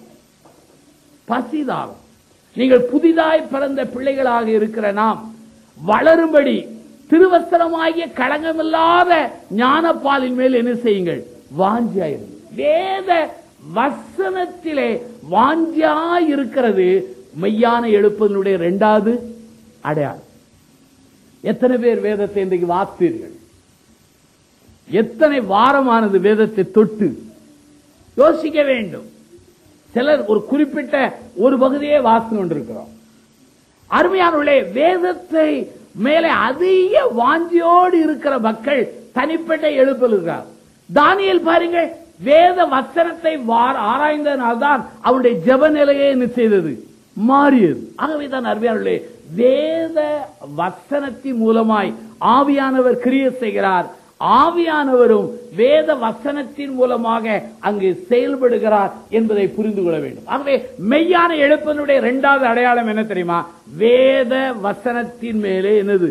பசிதாகம் நீங்கள் புதிதாய் பிறந்த பிள்ளைகளாக இருக்கிற நாம் வளரும்படி திருவசனமாகிய களங்கமில்லாத ஞானப்பாலின் மேல் என்ன செய்யுங்கள் வாஞ்சியாயிருங்கள் வேத வசனத்திலே வாஞ்சியாய் இருக்கிறது மெய்யான எழுப்பதனுடைய இரண்டாவது அடையாளம் எத்தனை பேர் வேதத்தை இன்றைக்கு வாசித்தீர்கள் எத்தனை வாரமானது வேதத்தை தொட்டு யோசிக்க வேண்டும் சிலர் ஒரு குறிப்பிட்ட ஒரு பகுதியே வாசித்து கொண்டிருக்கிறோம் அருமையானவர்களே வேதத்தை மேலே அதிக வாஞ்சியோடு இருக்கிற மக்கள் தனிப்பட்ட எழுப்பல் இருக்கிறார் தானியல் பாருங்கள் வேத வசனத்தை வார- ஆராய்ந்ததனால்தான் அவருடைய ஜெப நிலையை என்ன செய்தது மாறியது ஆகவே தான் அருமையானவர்களே வேத வசனத்தின் மூலமாய் ஆவியானவர் கிரிய செய்கிறார் ஆவியானவரும் வேத வசனத்தின் மூலமாக அங்கு செயல்படுகிறார் என்பதை புரிந்து கொள்ள வேண்டும் ஆகவே மெய்யான எழுப்பனுடைய இரண்டாவது அடையாளம் என்ன தெரியுமா வேத வசனத்தின் மேலே என்னது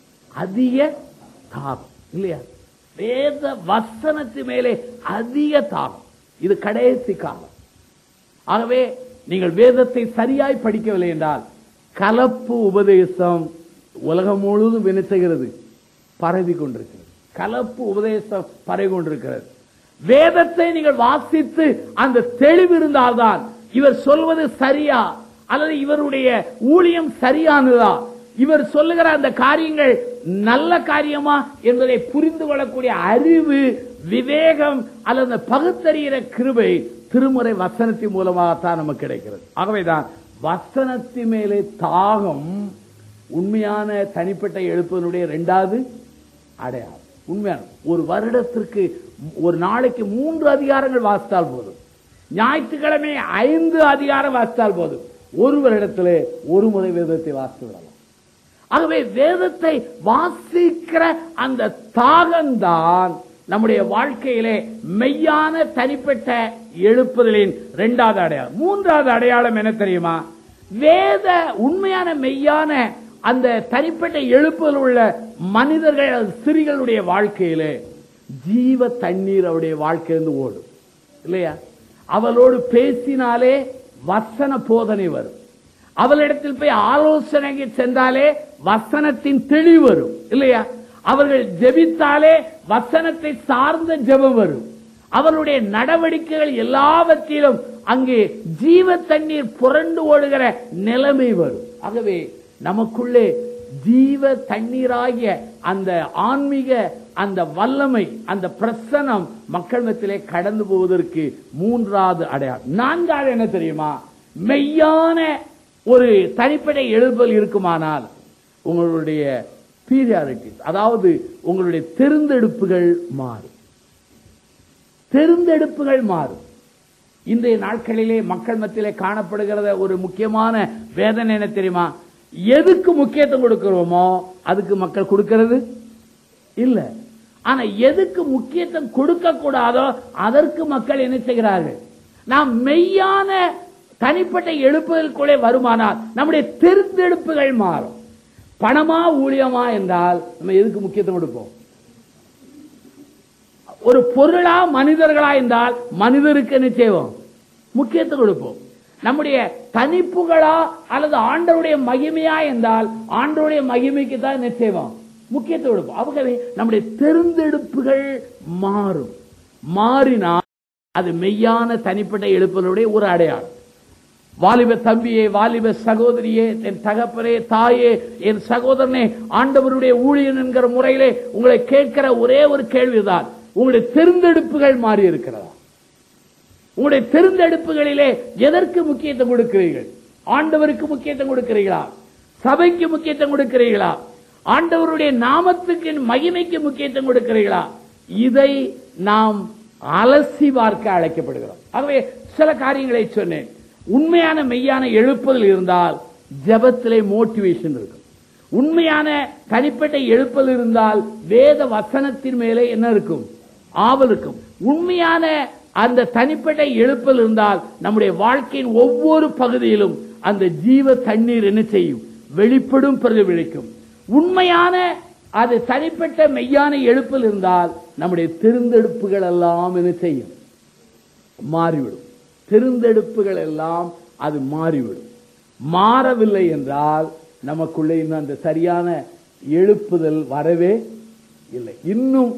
அதிக தாகம் இல்லையா வேத வசனத்தின் மேலே அதிக தாகம் இது கடைசி காலம் ஆகவே நீங்கள் வேதத்தை சரியாய் படிக்கவில்லை என்றால் கலப்பு உபதேசம் உலகம் முழுவதும் என்ன செய்கிறது பரவி கொண்டிருக்கிறது கலப்பு உபதேசம் பரவி கொண்டிருக்கிறது வேதத்தை நீங்கள் வாசித்து அந்த தெளிவு இருந்தால்தான் இவர் சொல்வது சரியா அல்லது இவருடைய ஊழியம் சரியானதா இவர் சொல்லுகிற அந்த காரியங்கள் நல்ல காரியமா என்பதை புரிந்து கொள்ளக்கூடிய அறிவு விவேகம் அல்லது அந்த பகுத்தறிகிற கிருபை திருமுறை வசனத்தின் மூலமாகத்தான் நமக்கு கிடைக்கிறது ஆகவேதான் வசனத்தின் மேலே தாகம் உண்மையான தனிப்பட்ட எழுப்பதனுடைய இரண்டாவது அடையாளம் உண்மையான ஒரு வருடத்திற்கு ஒரு நாளைக்கு மூன்று அதிகாரங்கள் வாசித்தால் போதும் ஞாயிற்றுக்கிழமை ஐந்து அதிகாரம் வாசித்தால் போதும் ஒரு வருடத்திலே ஒரு முறை வேதத்தை வாசித்து விடலாம் ஆகவே வேதத்தை வாசிக்கிற அந்த தாகம்தான் நம்முடைய வாழ்க்கையிலே மெய்யான தனிப்பட்ட எழுப்புதலின் இரண்டாவது அடையாளம் மூன்றாவது அடையாளம் என்ன தெரியுமா வேத உண்மையான மெய்யான அந்த தனிப்பட்ட எழுப்புதல் உள்ள மனிதர்கள் அல்லது ஸ்திரீகளுடைய வாழ்க்கையிலே ஜீவ தண்ணீர் அவருடைய வாழ்க்கையிலிருந்து ஓடும் இல்லையா அவளோடு பேசினாலே வசன போதனை வரும் அவளிடத்தில் போய் ஆலோசனைக்கு சென்றாலே வசனத்தின் தெளிவு வரும் இல்லையா அவர்கள் ஜெபித்தாலே வசனத்தை சார்ந்த ஜெபம் வரும் அவர்களுடைய நடவடிக்கைகள் எல்லாவற்றிலும் அங்கே ஜீவ தண்ணீர் புரண்டு ஓடுகிற நிலைமை வரும் ஆகவே நமக்குள்ளே ஜீவ தண்ணீராகிய அந்த ஆன்மீக அந்த வல்லமை அந்த பிரசனம் மக்கள் மத்தியிலே கடந்து போவதற்கு மூன்றாவது அடையாளம் நான்காவது என்ன தெரியுமா மெய்யான ஒரு தனிப்படை எழுப்பல் இருக்குமானால் உங்களுடைய பீரியாரிட்டிஸ் அதாவது உங்களுடைய தெரிந்தெடுப்புகள் மாறும் தெரிந்தெடுப்புகள் மாறும் இன்றைய நாட்களிலே மக்கள் மத்தியிலே காணப்படுகிறத ஒரு முக்கியமான வேதனை என்ன தெரியுமா எதுக்கு முக்கியத்துவம் கொடுக்கிறோமோ அதுக்கு மக்கள் கொடுக்கிறது இல்ல ஆனா எதுக்கு முக்கியத்துவம் கொடுக்க கூடாதோ அதற்கு மக்கள் என்ன செய்கிறார்கள் நாம் மெய்யான தனிப்பட்ட எழுப்புதலுக்குள்ளே வருமானால் நம்முடைய தெரிந்தெடுப்புகள் மாறும் பணமா ஊழியமா என்றால் நம்ம எதுக்கு முக்கியத்துவம் கொடுப்போம் ஒரு பொருளா மனிதர்களா என்றால் மனிதருக்கு என்ன செய்வோம் முக்கியத்துவம் கொடுப்போம் நம்முடைய தனிப்புகளா அல்லது ஆண்டவருடைய மகிமையா என்றால் ஆண்டவருடைய மகிமைக்கு தான் என்ன செய்வோம் முக்கியத்துவம் கொடுப்போம் ஆகவே நம்முடைய தெரிந்தெடுப்புகள் மாறும் மாறினால் அது மெய்யான தனிப்பட்ட எழுப்பலுடைய ஒரு அடையாளம் வாலிப தம்பியே வாலிப சகோதரியே என் தகப்பனே தாயே என் சகோதரனே ஆண்டவருடைய ஊழியன் என்கிற முறையிலே உங்களை கேட்கிற ஒரே ஒரு கேள்விதான் உங்களுடைய தெரிந்தெடுப்புகள் மாறி இருக்கிறதா உங்களுடைய தெரிந்தெடுப்புகளிலே எதற்கு முக்கியத்துவம் கொடுக்கிறீர்கள் ஆண்டவருக்கு முக்கியத்துவம் கொடுக்கிறீர்களா சபைக்கு முக்கியத்துவம் கொடுக்கிறீர்களா ஆண்டவருடைய நாமத்துக்கு மகிமைக்கு முக்கியத்துவம் கொடுக்கிறீர்களா இதை நாம் அலசி பார்க்க அழைக்கப்படுகிறோம் ஆகவே சில காரியங்களை சொன்னேன் உண்மையான மெய்யான எழுப்புதல் இருந்தால் ஜெபத்திலே மோட்டிவேஷன் இருக்கும் உண்மையான தனிப்பட்ட எழுப்பல் இருந்தால் வேத வசனத்தின் மேலே என்ன இருக்கும் ஆவலுக்கும் உண்மையான அந்த தனிப்பட்ட எழுப்பல் இருந்தால் நம்முடைய வாழ்க்கையின் ஒவ்வொரு பகுதியிலும் அந்த ஜீவ தண்ணீர் என்ன செய்யும் வெளிப்படும் பிரதிபலிக்கும் உண்மையான அது தனிப்பட்ட மெய்யான எழுப்பல் இருந்தால் நம்முடைய திருந்தெடுப்புகள் எல்லாம் என்ன செய்யும் மாறிவிடும் திருந்தெடுப்புகள் எல்லாம் அது மாறிவிடும் மாறவில்லை என்றால் நமக்குள்ளே இன்னும் அந்த சரியான எழுப்புதல் வரவே இல்லை இன்னும்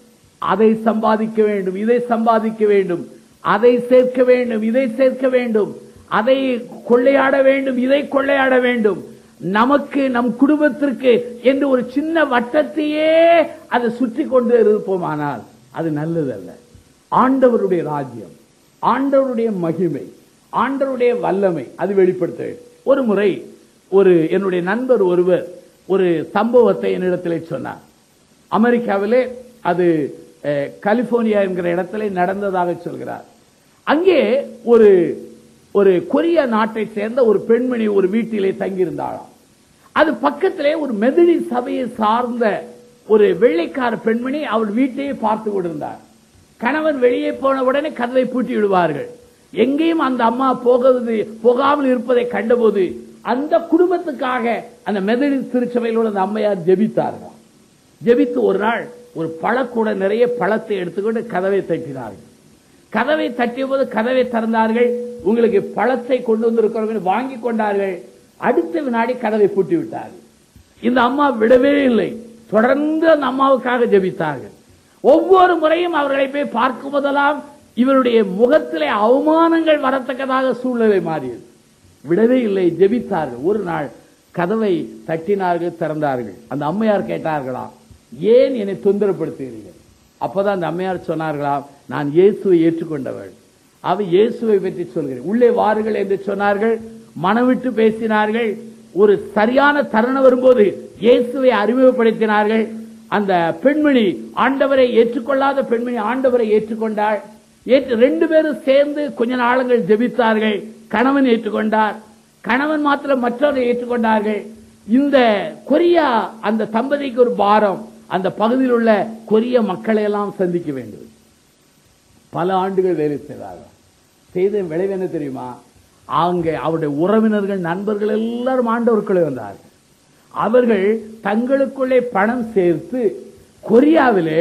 அதை சம்பாதிக்க வேண்டும் இதை சம்பாதிக்க வேண்டும் அதை சேர்க்க வேண்டும் இதை சேர்க்க வேண்டும் அதை கொள்ளையாட வேண்டும் இதை கொள்ளையாட வேண்டும் நமக்கு நம் குடும்பத்திற்கு என்று ஒரு சின்ன வட்டத்தையே அதை சுற்றி கொண்டு இருப்போமானால் அது நல்லதல்ல ஆண்டவருடைய ராஜ்யம் ஆண்டவருடைய மகிமை ஆண்டவருடைய வல்லமை அது வெளிப்படுத்த வேண்டும். ஒரு முறை ஒரு என்னுடைய நண்பர் ஒருவர் ஒரு சம்பவத்தை என்னிடத்திலே சொன்னார் அமெரிக்காவிலே அது அஹ், கலிபோர்னியா என்கிற இடத்திலே நடந்ததாக சொல்கிறார் அங்கே ஒரு ஒரு கொரிய நாட்டை சேர்ந்த ஒரு பெண்மணி ஒரு வீட்டிலே தங்கியிருந்தாளாம் அது பக்கத்திலே ஒரு மெதினி சபையை சார்ந்த ஒரு வெள்ளைக்கார பெண்மணி அவள் வீட்டையே பார்த்து கொண்டிருந்தார் கணவன் வெளியே போன உடனே கதவை பூட்டி விடுவார்கள் எங்கேயும் அந்த அம்மா போகிறது போகாமல் இருப்பதை கண்டபோது அந்த குடும்பத்துக்காக அந்த மெதடி திருச்சபையில் உள்ள அந்த அம்மையார் ஜெபித்தார்கள் ஜெபித்து ஒரு நாள் ஒரு பழக்கூட நிறைய பழத்தை எடுத்துக்கொண்டு கதவை தட்டினார்கள் கதவை தட்டிய போது கதவை திறந்தார்கள் உங்களுக்கு பழத்தை கொண்டு வந்திருக்கிறவங்க வாங்கி கொண்டார்கள் அடுத்த வினாடி கதவை பூட்டி விட்டார்கள் இந்த அம்மா விடவே இல்லை தொடர்ந்து அந்த அம்மாவுக்காக ஜெபித்தார்கள் ஒவ்வொரு முறையும் அவர்களை போய் பார்க்கும் போதெல்லாம் இவருடைய முகத்திலே அவமானங்கள் வரத்தக்கதாக சூழ்நிலை மாறியது விடவே இல்லை ஜெபித்தார்கள் ஒரு நாள் கதவை தட்டினார்கள் திறந்தார்கள் அந்த அம்மையார் கேட்டார்களாம் ஏன் என்னை தொந்தரப்படுத்துகிறீர்கள் அப்பதான் அந்த அம்மையார் சொன்னார்களாம் நான் இயேசுவை ஏற்றுக்கொண்டவள் அவ இயேசுவை பற்றி சொல்கிறேன் உள்ளே வாருங்கள் என்று சொன்னார்கள் மனவிட்டு பேசினார்கள் ஒரு சரியான தருணம் வரும்போது இயேசுவை அறிமுகப்படுத்தினார்கள் அந்த பெண்மணி ஆண்டவரை ஏற்றுக்கொள்ளாத பெண்மணி ஆண்டவரை ஏற்றுக்கொண்டாள் ஏற்று ரெண்டு பேரும் சேர்ந்து கொஞ்ச நாளங்கள் ஜெபித்தார்கள் கணவன் ஏற்றுக்கொண்டார் கணவன் மாத்திரம் மற்றவரை ஏற்றுக்கொண்டார்கள் இந்த கொரியா அந்த தம்பதிக்கு ஒரு பாரம் அந்த பகுதியில் உள்ள கொரிய மக்களை எல்லாம் சந்திக்க வேண்டும் பல ஆண்டுகள் வேலை செய்தார்கள் செய்த விளைவு என்ன தெரியுமா அங்கே அவருடைய உறவினர்கள் நண்பர்கள் எல்லாரும் ஆண்டவருக்குள்ளே வந்தார்கள் அவர்கள் தங்களுக்குள்ளே பணம் சேர்த்து கொரியாவிலே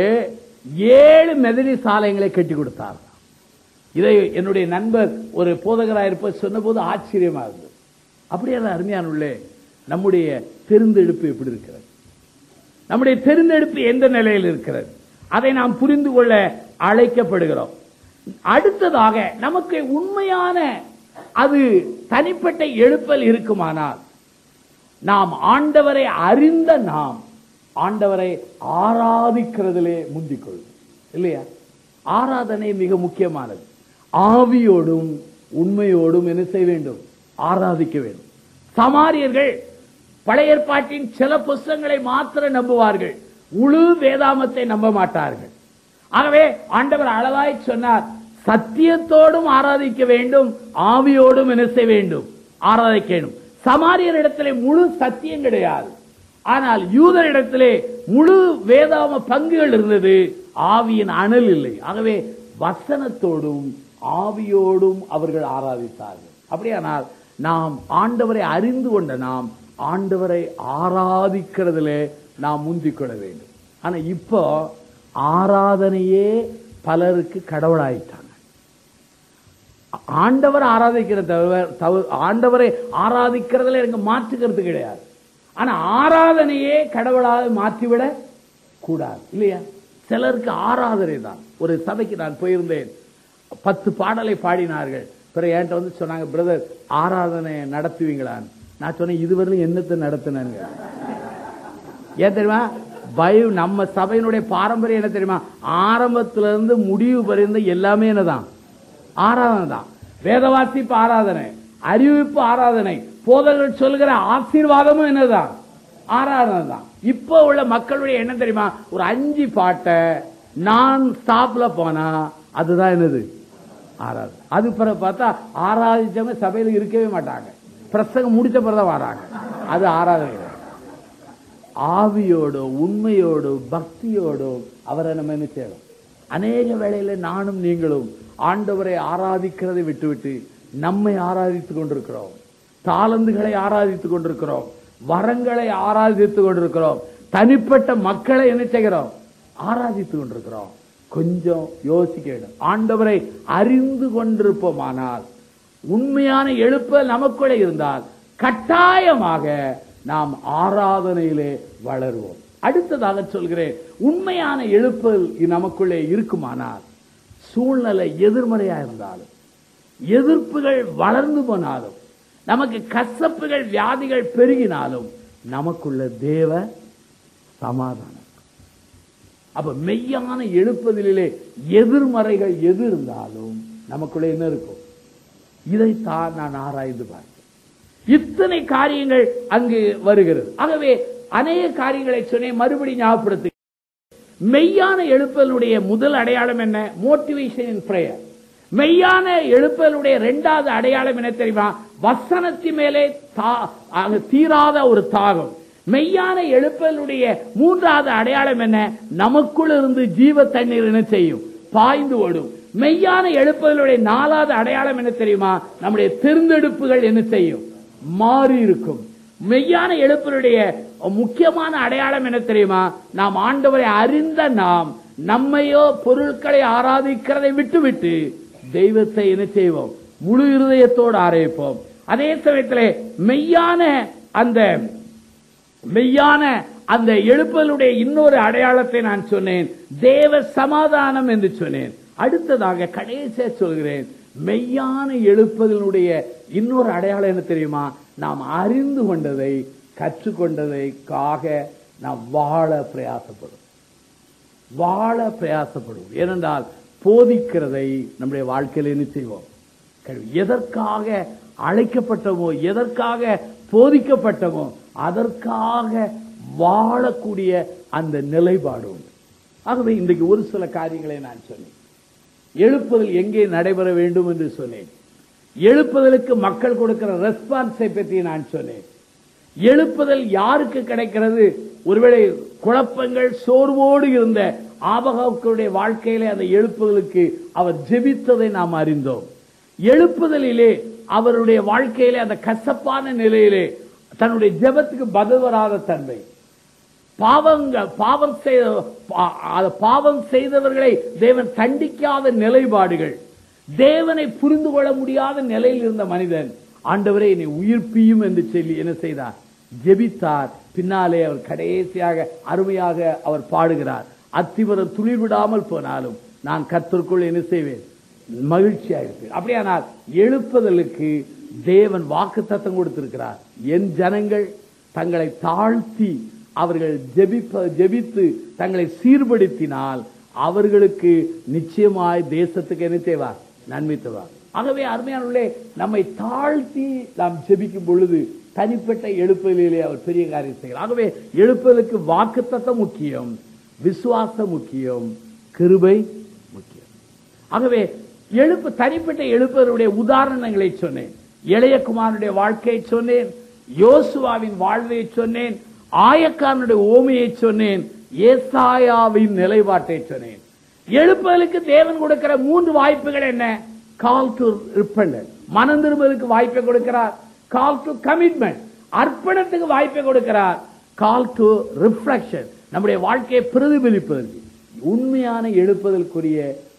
ஏழு மெதனி சாலைகளை கட்டி கொடுத்தார்கள் இதை என்னுடைய நண்பர் ஒரு போதகராக இருப்ப சொன்னபோது ஆச்சரியமா இருந்தது அப்படியே அருமையான உள்ளே நம்முடைய தெரிந்தெடுப்பு எப்படி இருக்கிறது நம்முடைய தெரிந்தெடுப்பு எந்த நிலையில் இருக்கிறது அதை நாம் புரிந்து கொள்ள அழைக்கப்படுகிறோம் அடுத்ததாக நமக்கு உண்மையான அது தனிப்பட்ட எழுப்பல் இருக்குமானால் நாம் ஆண்டவரை அறிந்த நாம் ஆண்டவரை ஆராதிக்கிறதிலே முந்திக்கொள்ளும் இல்லையா ஆராதனை மிக முக்கியமானது ஆவியோடும் உண்மையோடும் என்ன செய்ய வேண்டும் ஆராதிக்க வேண்டும் சமாரியர்கள் பழைய ஏற்பாட்டின் சில புஸ்தகங்களை மாத்திரம் நம்புவார்கள் முழு வேதாமத்தை நம்ப மாட்டார்கள் ஆகவே ஆண்டவர் அளவாய் சொன்னார் சத்தியத்தோடும் ஆராதிக்க வேண்டும் ஆவியோடும் என்ன செய்ய வேண்டும் ஆராதிக்க வேண்டும் சமாரியர் இடத்திலே முழு சத்தியம் கிடையாது ஆனால் யூதர் இடத்திலே முழு வேதாம பங்குகள் இருந்தது ஆவியின் அனல் இல்லை ஆகவே வசனத்தோடும் ஆவியோடும் அவர்கள் ஆராதித்தார்கள் அப்படியானால் நாம் ஆண்டவரை அறிந்து கொண்ட நாம் ஆண்டவரை ஆராதிக்கிறதுல நாம் முந்திக் கொள்ள வேண்டும் ஆனா இப்போ ஆராதனையே பலருக்கு கடவுளாயிட்டாங்க ஆண்டவர் ஆராதிக்கிற தவிர தவிர- ஆண்டவரை ஆராதிக்கிறதுல எனக்கு மாற்றுக்கிறது கிடையாது ஆனா ஆராதனையே கடவுளாக மாற்றிவிட கூடாது இல்லையா சிலருக்கு ஆராதனை தான் ஒரு சபைக்கு நான் போயிருந்தேன் பத்து பாடலை பாடினார்கள் பிறகு என்கிட்ட வந்து சொன்னாங்க பிரதர் ஆராதனை நடத்துவீங்களான்னு நான் சொன்னேன் இதுவரையிலும் என்னத்தை நடத்தினாங்க ஏன் தெரியுமா பயம் நம்ம சபையினுடைய பாரம்பரியம் என்ன தெரியுமா ஆரம்பத்துல இருந்து முடிவு பரிந்து எல்லாமே என்னதான் ஆராதனை தான் வேத வாசிப்பு ஆராதனை அறிவிப்பு ஆராதனை போதகர்கள் சொல்லுகிற ஆசீர்வாதமும் என்னதான் ஆராதனை தான் இப்போ உள்ள மக்களுடைய என்ன தெரியுமா ஒரு அஞ்சு பாட்டை நான் ஸ்டாப்ல போனா அதுதான் என்னது ஆராதனை அது பிறகு பார்த்தா ஆராதிச்சவங்க சபையில இருக்கவே மாட்டாங்க பிரசங்கம் முடிச்ச பிறகுதான் வராங்க அது ஆராதனை கிடையாது. ஆவியோடு உண்மையோடு பக்தியோடு அவரை நம்ம என்ன செய்யணும் அநேக வேளையில நானும் நீங்களும் ஆண்டவரை ஆராதிக்கிறதை விட்டுவிட்டு நம்மை ஆராதித்துக் கொண்டிருக்கிறோம் தாளந்துகளை ஆராதித்துக் கொண்டிருக்கிறோம் வரங்களை ஆராதித்துக் கொண்டிருக்கிறோம் தனிப்பட்ட மக்களை என்ன செய்கிறோம் ஆராதித்துக் கொண்டிருக்கிறோம் கொஞ்சம் யோசிக்க வேண்டும் ஆண்டவரை அறிந்து கொண்டிருப்போமானால் உண்மையான எழுப்பல் நமக்குள்ளே இருந்தால் கட்டாயமாக நாம் ஆராதனையிலே வளருவோம் அடுத்ததாக சொல்கிறேன் உண்மையான எழுப்பல் நமக்குள்ளே இருக்குமானால் சூழ்நிலை எதிர்மறையா இருந்தாலும் எதிர்ப்புகள் வளர்ந்து போனாலும் நமக்கு கசப்புகள் வியாதிகள் பெருகினாலும் நமக்குள்ள தேவ சமாதானம் அப்ப மெய்யான எழுப்பதிலே எதிர்மறைகள் எது இருந்தாலும் நமக்குள்ள என்ன இருக்கும் இதைத்தான் நான் ஆராய்ந்து பார்த்தேன் இத்தனை காரியங்கள் அங்கு வருகிறது ஆகவே அநேக காரியங்களை சொன்னேன் மறுபடி ஞாபகப்படுத்து மெய்யான எழுப்பலுடைய முதல் அடையாளம் என்ன மோட்டிவேஷன் இன் பிரேயர் மெய்யான எழுப்பலுடைய இரண்டாவது அடையாளம் என்ன தெரியுமா வசனத்தின் மேலே தா- ஆக தீராத ஒரு தாகம் மெய்யான எழுப்பலுடைய மூன்றாவது அடையாளம் என்ன நமக்குள் இருந்து ஜீவ தண்ணீர் என்ன செய்யும் பாய்ந்து ஓடும் மெய்யான எழுப்பலுடைய நாலாவது அடையாளம் என்ன தெரியுமா நம்முடைய தேர்ந்தெடுப்புகள் என்ன செய்யும் மாறி இருக்கும் மெய்யான எழுப்பலுடைய முக்கியமான அடையாளம் என்ன தெரியுமா நாம் ஆண்டவரை அறிந்த நாம் நம்மையோ பொருட்களை ஆராதிக்கிறதை விட்டுவிட்டு தெய்வத்தை என்ன செய்வோம் முழு இருதயத்தோடு ஆராய்ப்போம் அதே சமயத்திலே மெய்யான அந்த மெய்யான அந்த எழுப்பலுடைய இன்னொரு அடையாளத்தை நான் சொன்னேன் தேவ சமாதானம் என்று சொன்னேன் அடுத்ததாக கடைசியா சொல்கிறேன் மெய்யான எழுப்பதனுடைய இன்னொரு அடையாளம் என்ன தெரியுமா நாம் அறிந்து கொண்டதை கற்றுக்கொண்டதைக்காக நாம் வாழ பிரயாசப்படும் வாழ பிரயாசப்படுவோம் ஏனென்றால் போதிக்கிறதை நம்முடைய வாழ்க்கையில் என்ன செய்வோம் கல்வி. எதற்காக அழைக்கப்பட்டமோ எதற்காக போதிக்கப்பட்டமோ அதற்காக வாழக்கூடிய அந்த நிலைப்பாடு உண்டு ஆகவே இன்றைக்கு ஒரு சில காரியங்களை நான் சொன்னேன் எழுப்புதல் எங்கே நடைபெற வேண்டும் என்று சொன்னேன் எழுப்புதலுக்கு மக்கள் கொடுக்கிற ரெஸ்பான்ஸை பற்றி நான் சொன்னேன் எழுப்புதல் யாருக்கு கிடைக்கிறது ஒருவேளை குழப்பங்கள் சோர்வோடு இருந்த ஆபகாவுடைய வாழ்க்கையிலே அந்த எழுப்புதலுக்கு அவர் ஜெபித்ததை நாம் அறிந்தோம் எழுப்புதலிலே அவருடைய வாழ்க்கையிலே அந்த கசப்பான நிலையிலே தன்னுடைய ஜெபத்துக்கு பதில் வராத தன்மை பாவங்க பாவம் செய்த பா- அது பாவம் செய்தவர்களை தேவன் தண்டிக்காத நிலைப்பாடுகள் தேவனை புரிந்து கொள்ள முடியாத நிலையில் இருந்த மனிதன் ஆண்டவரே என்னை உயிர்ப்பியும் என்று சொல்லி என்ன செய்தார் ஜெபித்தார் பின்னாலே அவர் கடைசியாக அருமையாக அவர் பாடுகிறார் அத்திவரம் துளிர் விடாமல் போனாலும் நான் கர்த்தருக்குள் என்ன செய்வேன் மகிழ்ச்சியா இருப்பேன் அப்படியானால் எழுப்புதலுக்கு தேவன் வாக்கு தத்தம் கொடுத்திருக்கிறார் என் ஜனங்கள் தங்களை தாழ்த்தி அவர்கள் ஜெபிப்ப ஜெபித்து தங்களை சீர்படுத்தினால் அவர்களுக்கு நிச்சயமாய் தேசத்துக்கு என்ன செய்வார் நன்மை தருவார் ஆகவே அருமையானவர்களே நம்மை தாழ்த்தி நாம் ஜெபிக்கும் பொழுது தனிப்பட்ட எழுப்புதலிலே அவர் பெரிய காரியம் செய்கிறார் ஆகவே எழுப்புதலுக்கு வாக்குத்தத்தம் முக்கியம் விசுவாசம் முக்கியம் கிருபை முக்கியம் ஆகவே எழுப்பு தனிப்பட்ட எழுப்பவருடைய உதாரணங்களை சொன்னேன் இளையகுமாரனுடைய வாழ்க்கையை சொன்னேன் யோசுவாவின் வாழ்வை சொன்னேன் ஆயக்காரனுடைய ஓமையை சொன்னேன் ஏசாயாவின் நிலைப்பாட்டை சொன்னேன் எழுப்புதலுக்கு தேவன் கொடுக்கிற மூன்று வாய்ப்புகள் என்ன கால் டு ரிப்பண்டன்ட் மனம் திரும்புவதற்கு வாய்ப்பை கொடுக்கிறார் கால் டு கமிட்மெண்ட் அர்ப்பணத்துக்கு வாய்ப்பை கொடுக்கிறார் கால் டு ரிஃப்ளெக்ஷன் நம்முடைய வாழ்க்கையை பிரதிபலிப்பதற்கு உண்மையான எழுப்புதலுக்குரிய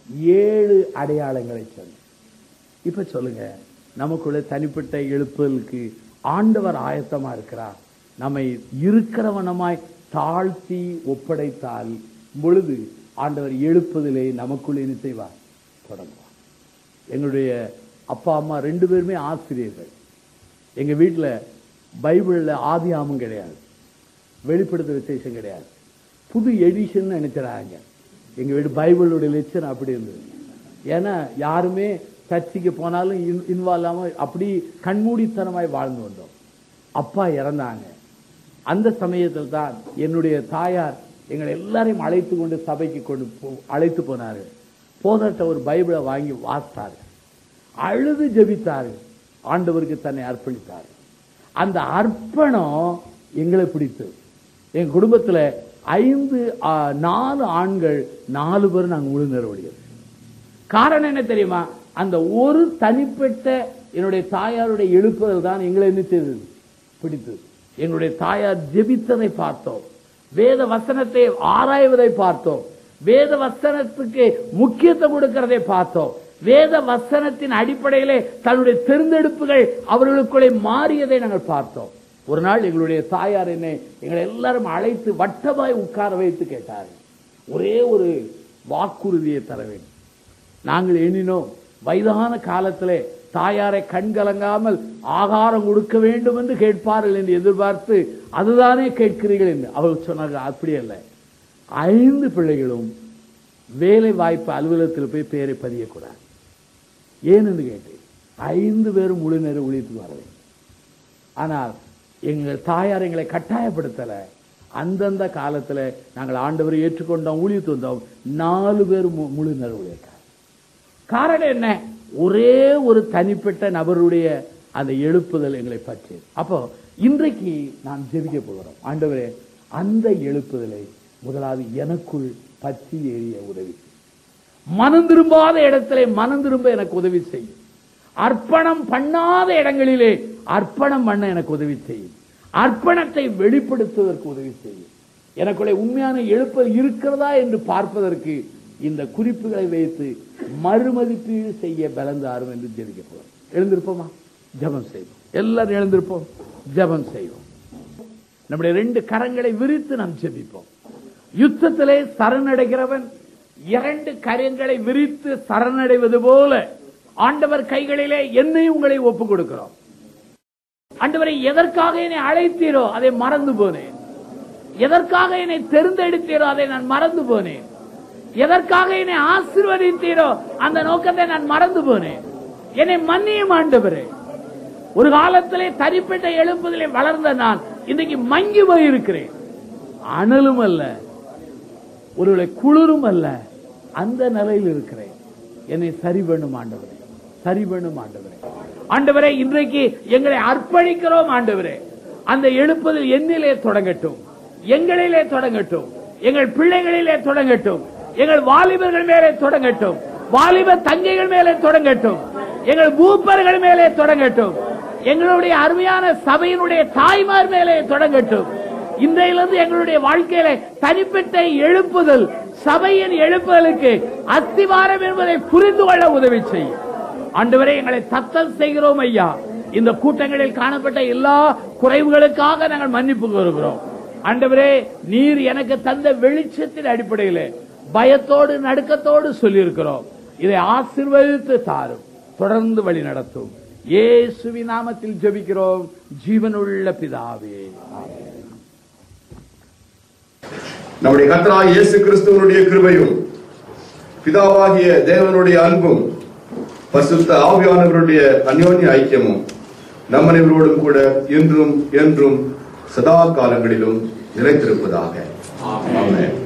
ஏழு அடையாளங்களை சொன்னேன் இப்ப சொல்லுங்க நமக்குள்ள தனிப்பட்ட எழுப்புதலுக்கு ஆண்டவர் ஆயத்தமா இருக்கிறார் நம்மை இருக்கிறவனமாய் தாழ்த்தி ஒப்படைத்தால் பொழுது ஆண்டவர் எழுப்புதலை நமக்குள்ள என்ன செய்வார் தொடங்குவார் எங்களுடைய அப்பா அம்மா ரெண்டு பேருமே ஆசிரியர்கள் எங்க வீட்டுல பைபிள்ல ஆதியாமம் கிடையாது வெளிப்படுத்த விசேஷம் கிடையாது புது எடிஷன் நினைக்கிறாங்க எங்க வீடு பைபிளுடைய லெக்சர் அப்படி இருந்தது ஏன்னா யாருமே சர்ச்சுக்கு போனாலும் இன்வால்வ் இல்லாம அப்படி கண்மூடித்தனமாய் வாழ்ந்து வந்தோம் அப்பா இறந்தாங்க அந்த சமயத்தில் தான் என்னுடைய தாயார் எங்களை எல்லாரையும் அழைத்து கொண்டு சபைக்கு கொண்டு போ- அழைத்து போனார்கள் போதட்ட ஒரு பைபிளை வாங்கி வாசித்தார்கள் அழுது ஜெபித்தார்கள் ஆண்டவருக்கு தன்னை அர்ப்பணித்தார்கள் அந்த அர்ப்பணம் எங்களை பிடித்தது எங்க குடும்பத்துல ஐந்து ஆ, நாலு ஆண்கள் நாலு பேர் நாங்க முழு நிறுவடிகள் காரணம் என்ன தெரியுமா அந்த ஒரு தனிப்பட்ட என்னுடைய தாயாருடைய எழுப்புதல் தான் எங்களை என்ன செய்தது பிடித்தது எங்களுடைய தாயார் ஜெபித்ததை பார்த்தோம் வேத வசனத்தை ஆராய்வதை பார்த்தோம் வேத வசனத்துக்கு முக்கியத்துவம் கொடுக்கிறதை பார்த்தோம் வேத வசனத்தின் அடிப்படையிலே தன்னுடைய தேர்ந்தெடுப்புகள் அவர்களுக்குள்ளே மாறியதை நாங்கள் பார்த்தோம் ஒரு நாள் எங்களுடைய தாயார் என்னை எங்களை எல்லாரும் அழைத்து வட்டமாய் உட்கார வைத்து கேட்டார்கள் ஒரே ஒரு வாக்குறுதியை தர வேண்டும் நாங்கள் எண்ணினோம் வயதான காலத்திலே தாயாரை கண்கலங்காமல் ஆகாரம் கொடுக்க வேண்டும் என்று கேட்பார்கள் என்று எதிர்பார்த்து அதுதானே கேட்கிறீர்கள் என்று அவர்கள் சொன்னார்கள் அப்படி அல்ல ஐந்து பிள்ளைகளும் வேலை வாய்ப்பு அலுவலகத்தில் போய் பேரை பதியக்கூடாது ஏன் என்று கேட்டேன் ஐந்து பேரும் முழு நேர ஊழியத்துக்கு வர வேண்டும் ஆனால் எங்கள் தாயார் எங்களை கட்டாயப்படுத்தல அந்தந்த காலத்துல நாங்கள் ஆண்டவரை ஏற்றுக்கொண்டோம் ஊழியத்து வந்தோம் நாலு பேர் மு- முழு நேர ஊழியக்காரர் காரணம் என்ன ஒரே ஒரு தனிப்பட்ட நபருடைய அந்த எழுப்புதல் எங்களை பற்றி அப்போ இன்றைக்கு நாம் ஜெபிக்க போகிறோம் ஆண்டவரே அந்த எழுப்புதலை முதலாவது எனக்குள் பற்றி எறிய உதவி செய்யும். மனம் திரும்பாத இடத்திலே மனம் திரும்ப எனக்கு உதவி செய்யும் அர்ப்பணம் பண்ணாத இடங்களிலே அர்ப்பணம் பண்ண எனக்கு உதவி செய்யும் அர்ப்பணத்தை வெளிப்படுத்துவதற்கு உதவி செய்யும் எனக்குள்ளே உண்மையான எழுப்பல் இருக்கிறதா என்று பார்ப்பதற்கு இந்த குறிப்புகளை வைத்து மறுமதிப்பீடு செய்ய பலந்தாரும் என்று ஜெபிக்க போறோம் எழுந்திருப்போமா ஜெபம் செய்வோம் எல்லாரும் எழுந்திருப்போம் ஜெபம் செய்வோம் நம்முடைய ரெண்டு கரங்களை விரித்து நாம் ஜெபிப்போம் யுத்தத்திலே சரணடைகிறவன் இரண்டு கரங்களை விரித்து சரணடைவது போல ஆண்டவர் கைகளிலே என்னை உங்களை ஒப்புக் கொடுக்கிறோம் ஆண்டவரை எதற்காக என்னை அழைத்தீரோ அதை மறந்து போனேன் எதற்காக என்னை தெரிந்தெடுத்தீரோ அதை நான் மறந்து போனேன் எதற்காக என்னை ஆசீர்வதித்தீரோ அந்த நோக்கத்தை நான் மறந்து போனேன் என்னை மன்னியும் ஆண்டவரே ஒரு காலத்திலே தனிப்பட்ட எழுப்புதலே வளர்ந்த நான் இன்னைக்கு மங்கி போயிருக்கிறேன் அனலும் அல்ல ஒருவேளை குளிரும் அல்ல அந்த நிலையில் இருக்கிறேன் என்னை சரி பண்ணும் ஆண்டவரே சரி பண்ணும் ஆண்டவரே ஆண்டவரே இன்றைக்கு எங்களை அர்ப்பணிக்கிறோம் ஆண்டவரே அந்த எழுப்புதல் என்னிலே தொடங்கட்டும் எங்களிலே தொடங்கட்டும் எங்கள் பிள்ளைகளிலே தொடங்கட்டும் எங்கள் வாலிபர்கள் மேலே தொடங்கட்டும் வாலிப தங்கைகள் மேலே தொடங்கட்டும் எங்கள் மூப்பர்கள் மேலே தொடங்கட்டும் எங்களுடைய அருமையான சபையினுடைய தாய்மார் மேலே தொடங்கட்டும் இன்றையிலிருந்து எங்களுடைய வாழ்க்கையில தனிப்பட்ட எழுப்புதல் சபையின் எழுப்புதலுக்கு அஸ்திவாரம் என்பதை புரிந்து கொள்ள உதவி செய்யும் ஆண்டவரே எங்களை தத்தம் செய்கிறோம் ஐயா இந்த கூட்டங்களில் காணப்பட்ட எல்லா குறைவுகளுக்காக நாங்கள் மன்னிப்பு கோருகிறோம் ஆண்டவரே நீர் எனக்கு தந்த வெளிச்சத்தின் அடிப்படையில் பயத்தோடு நடுக்கத்தோடு சொல்லியிருக்கிறோம் இதை ஆசீர்வதித்து தாரும் தொடர்ந்து வழி நடத்தும் இயேசுவி நாமத்தில் ஜெபிக்கிறோம் ஜீவனுள்ள பிதாவே ஆமென். நம்முடைய கர்த்தராகிய இயேசு கிறிஸ்துவனுடைய கிருபையும் பிதாவாகிய தேவனுடைய அன்பும் பரிசுத்த ஆவியானவருடைய அந்யோன்ய ஐக்கியமும் நம்மனைவரோடும் கூட இன்றும் என்றும் சதா காலங்களிலும் நிலைத்திருப்பதாக ஆமென்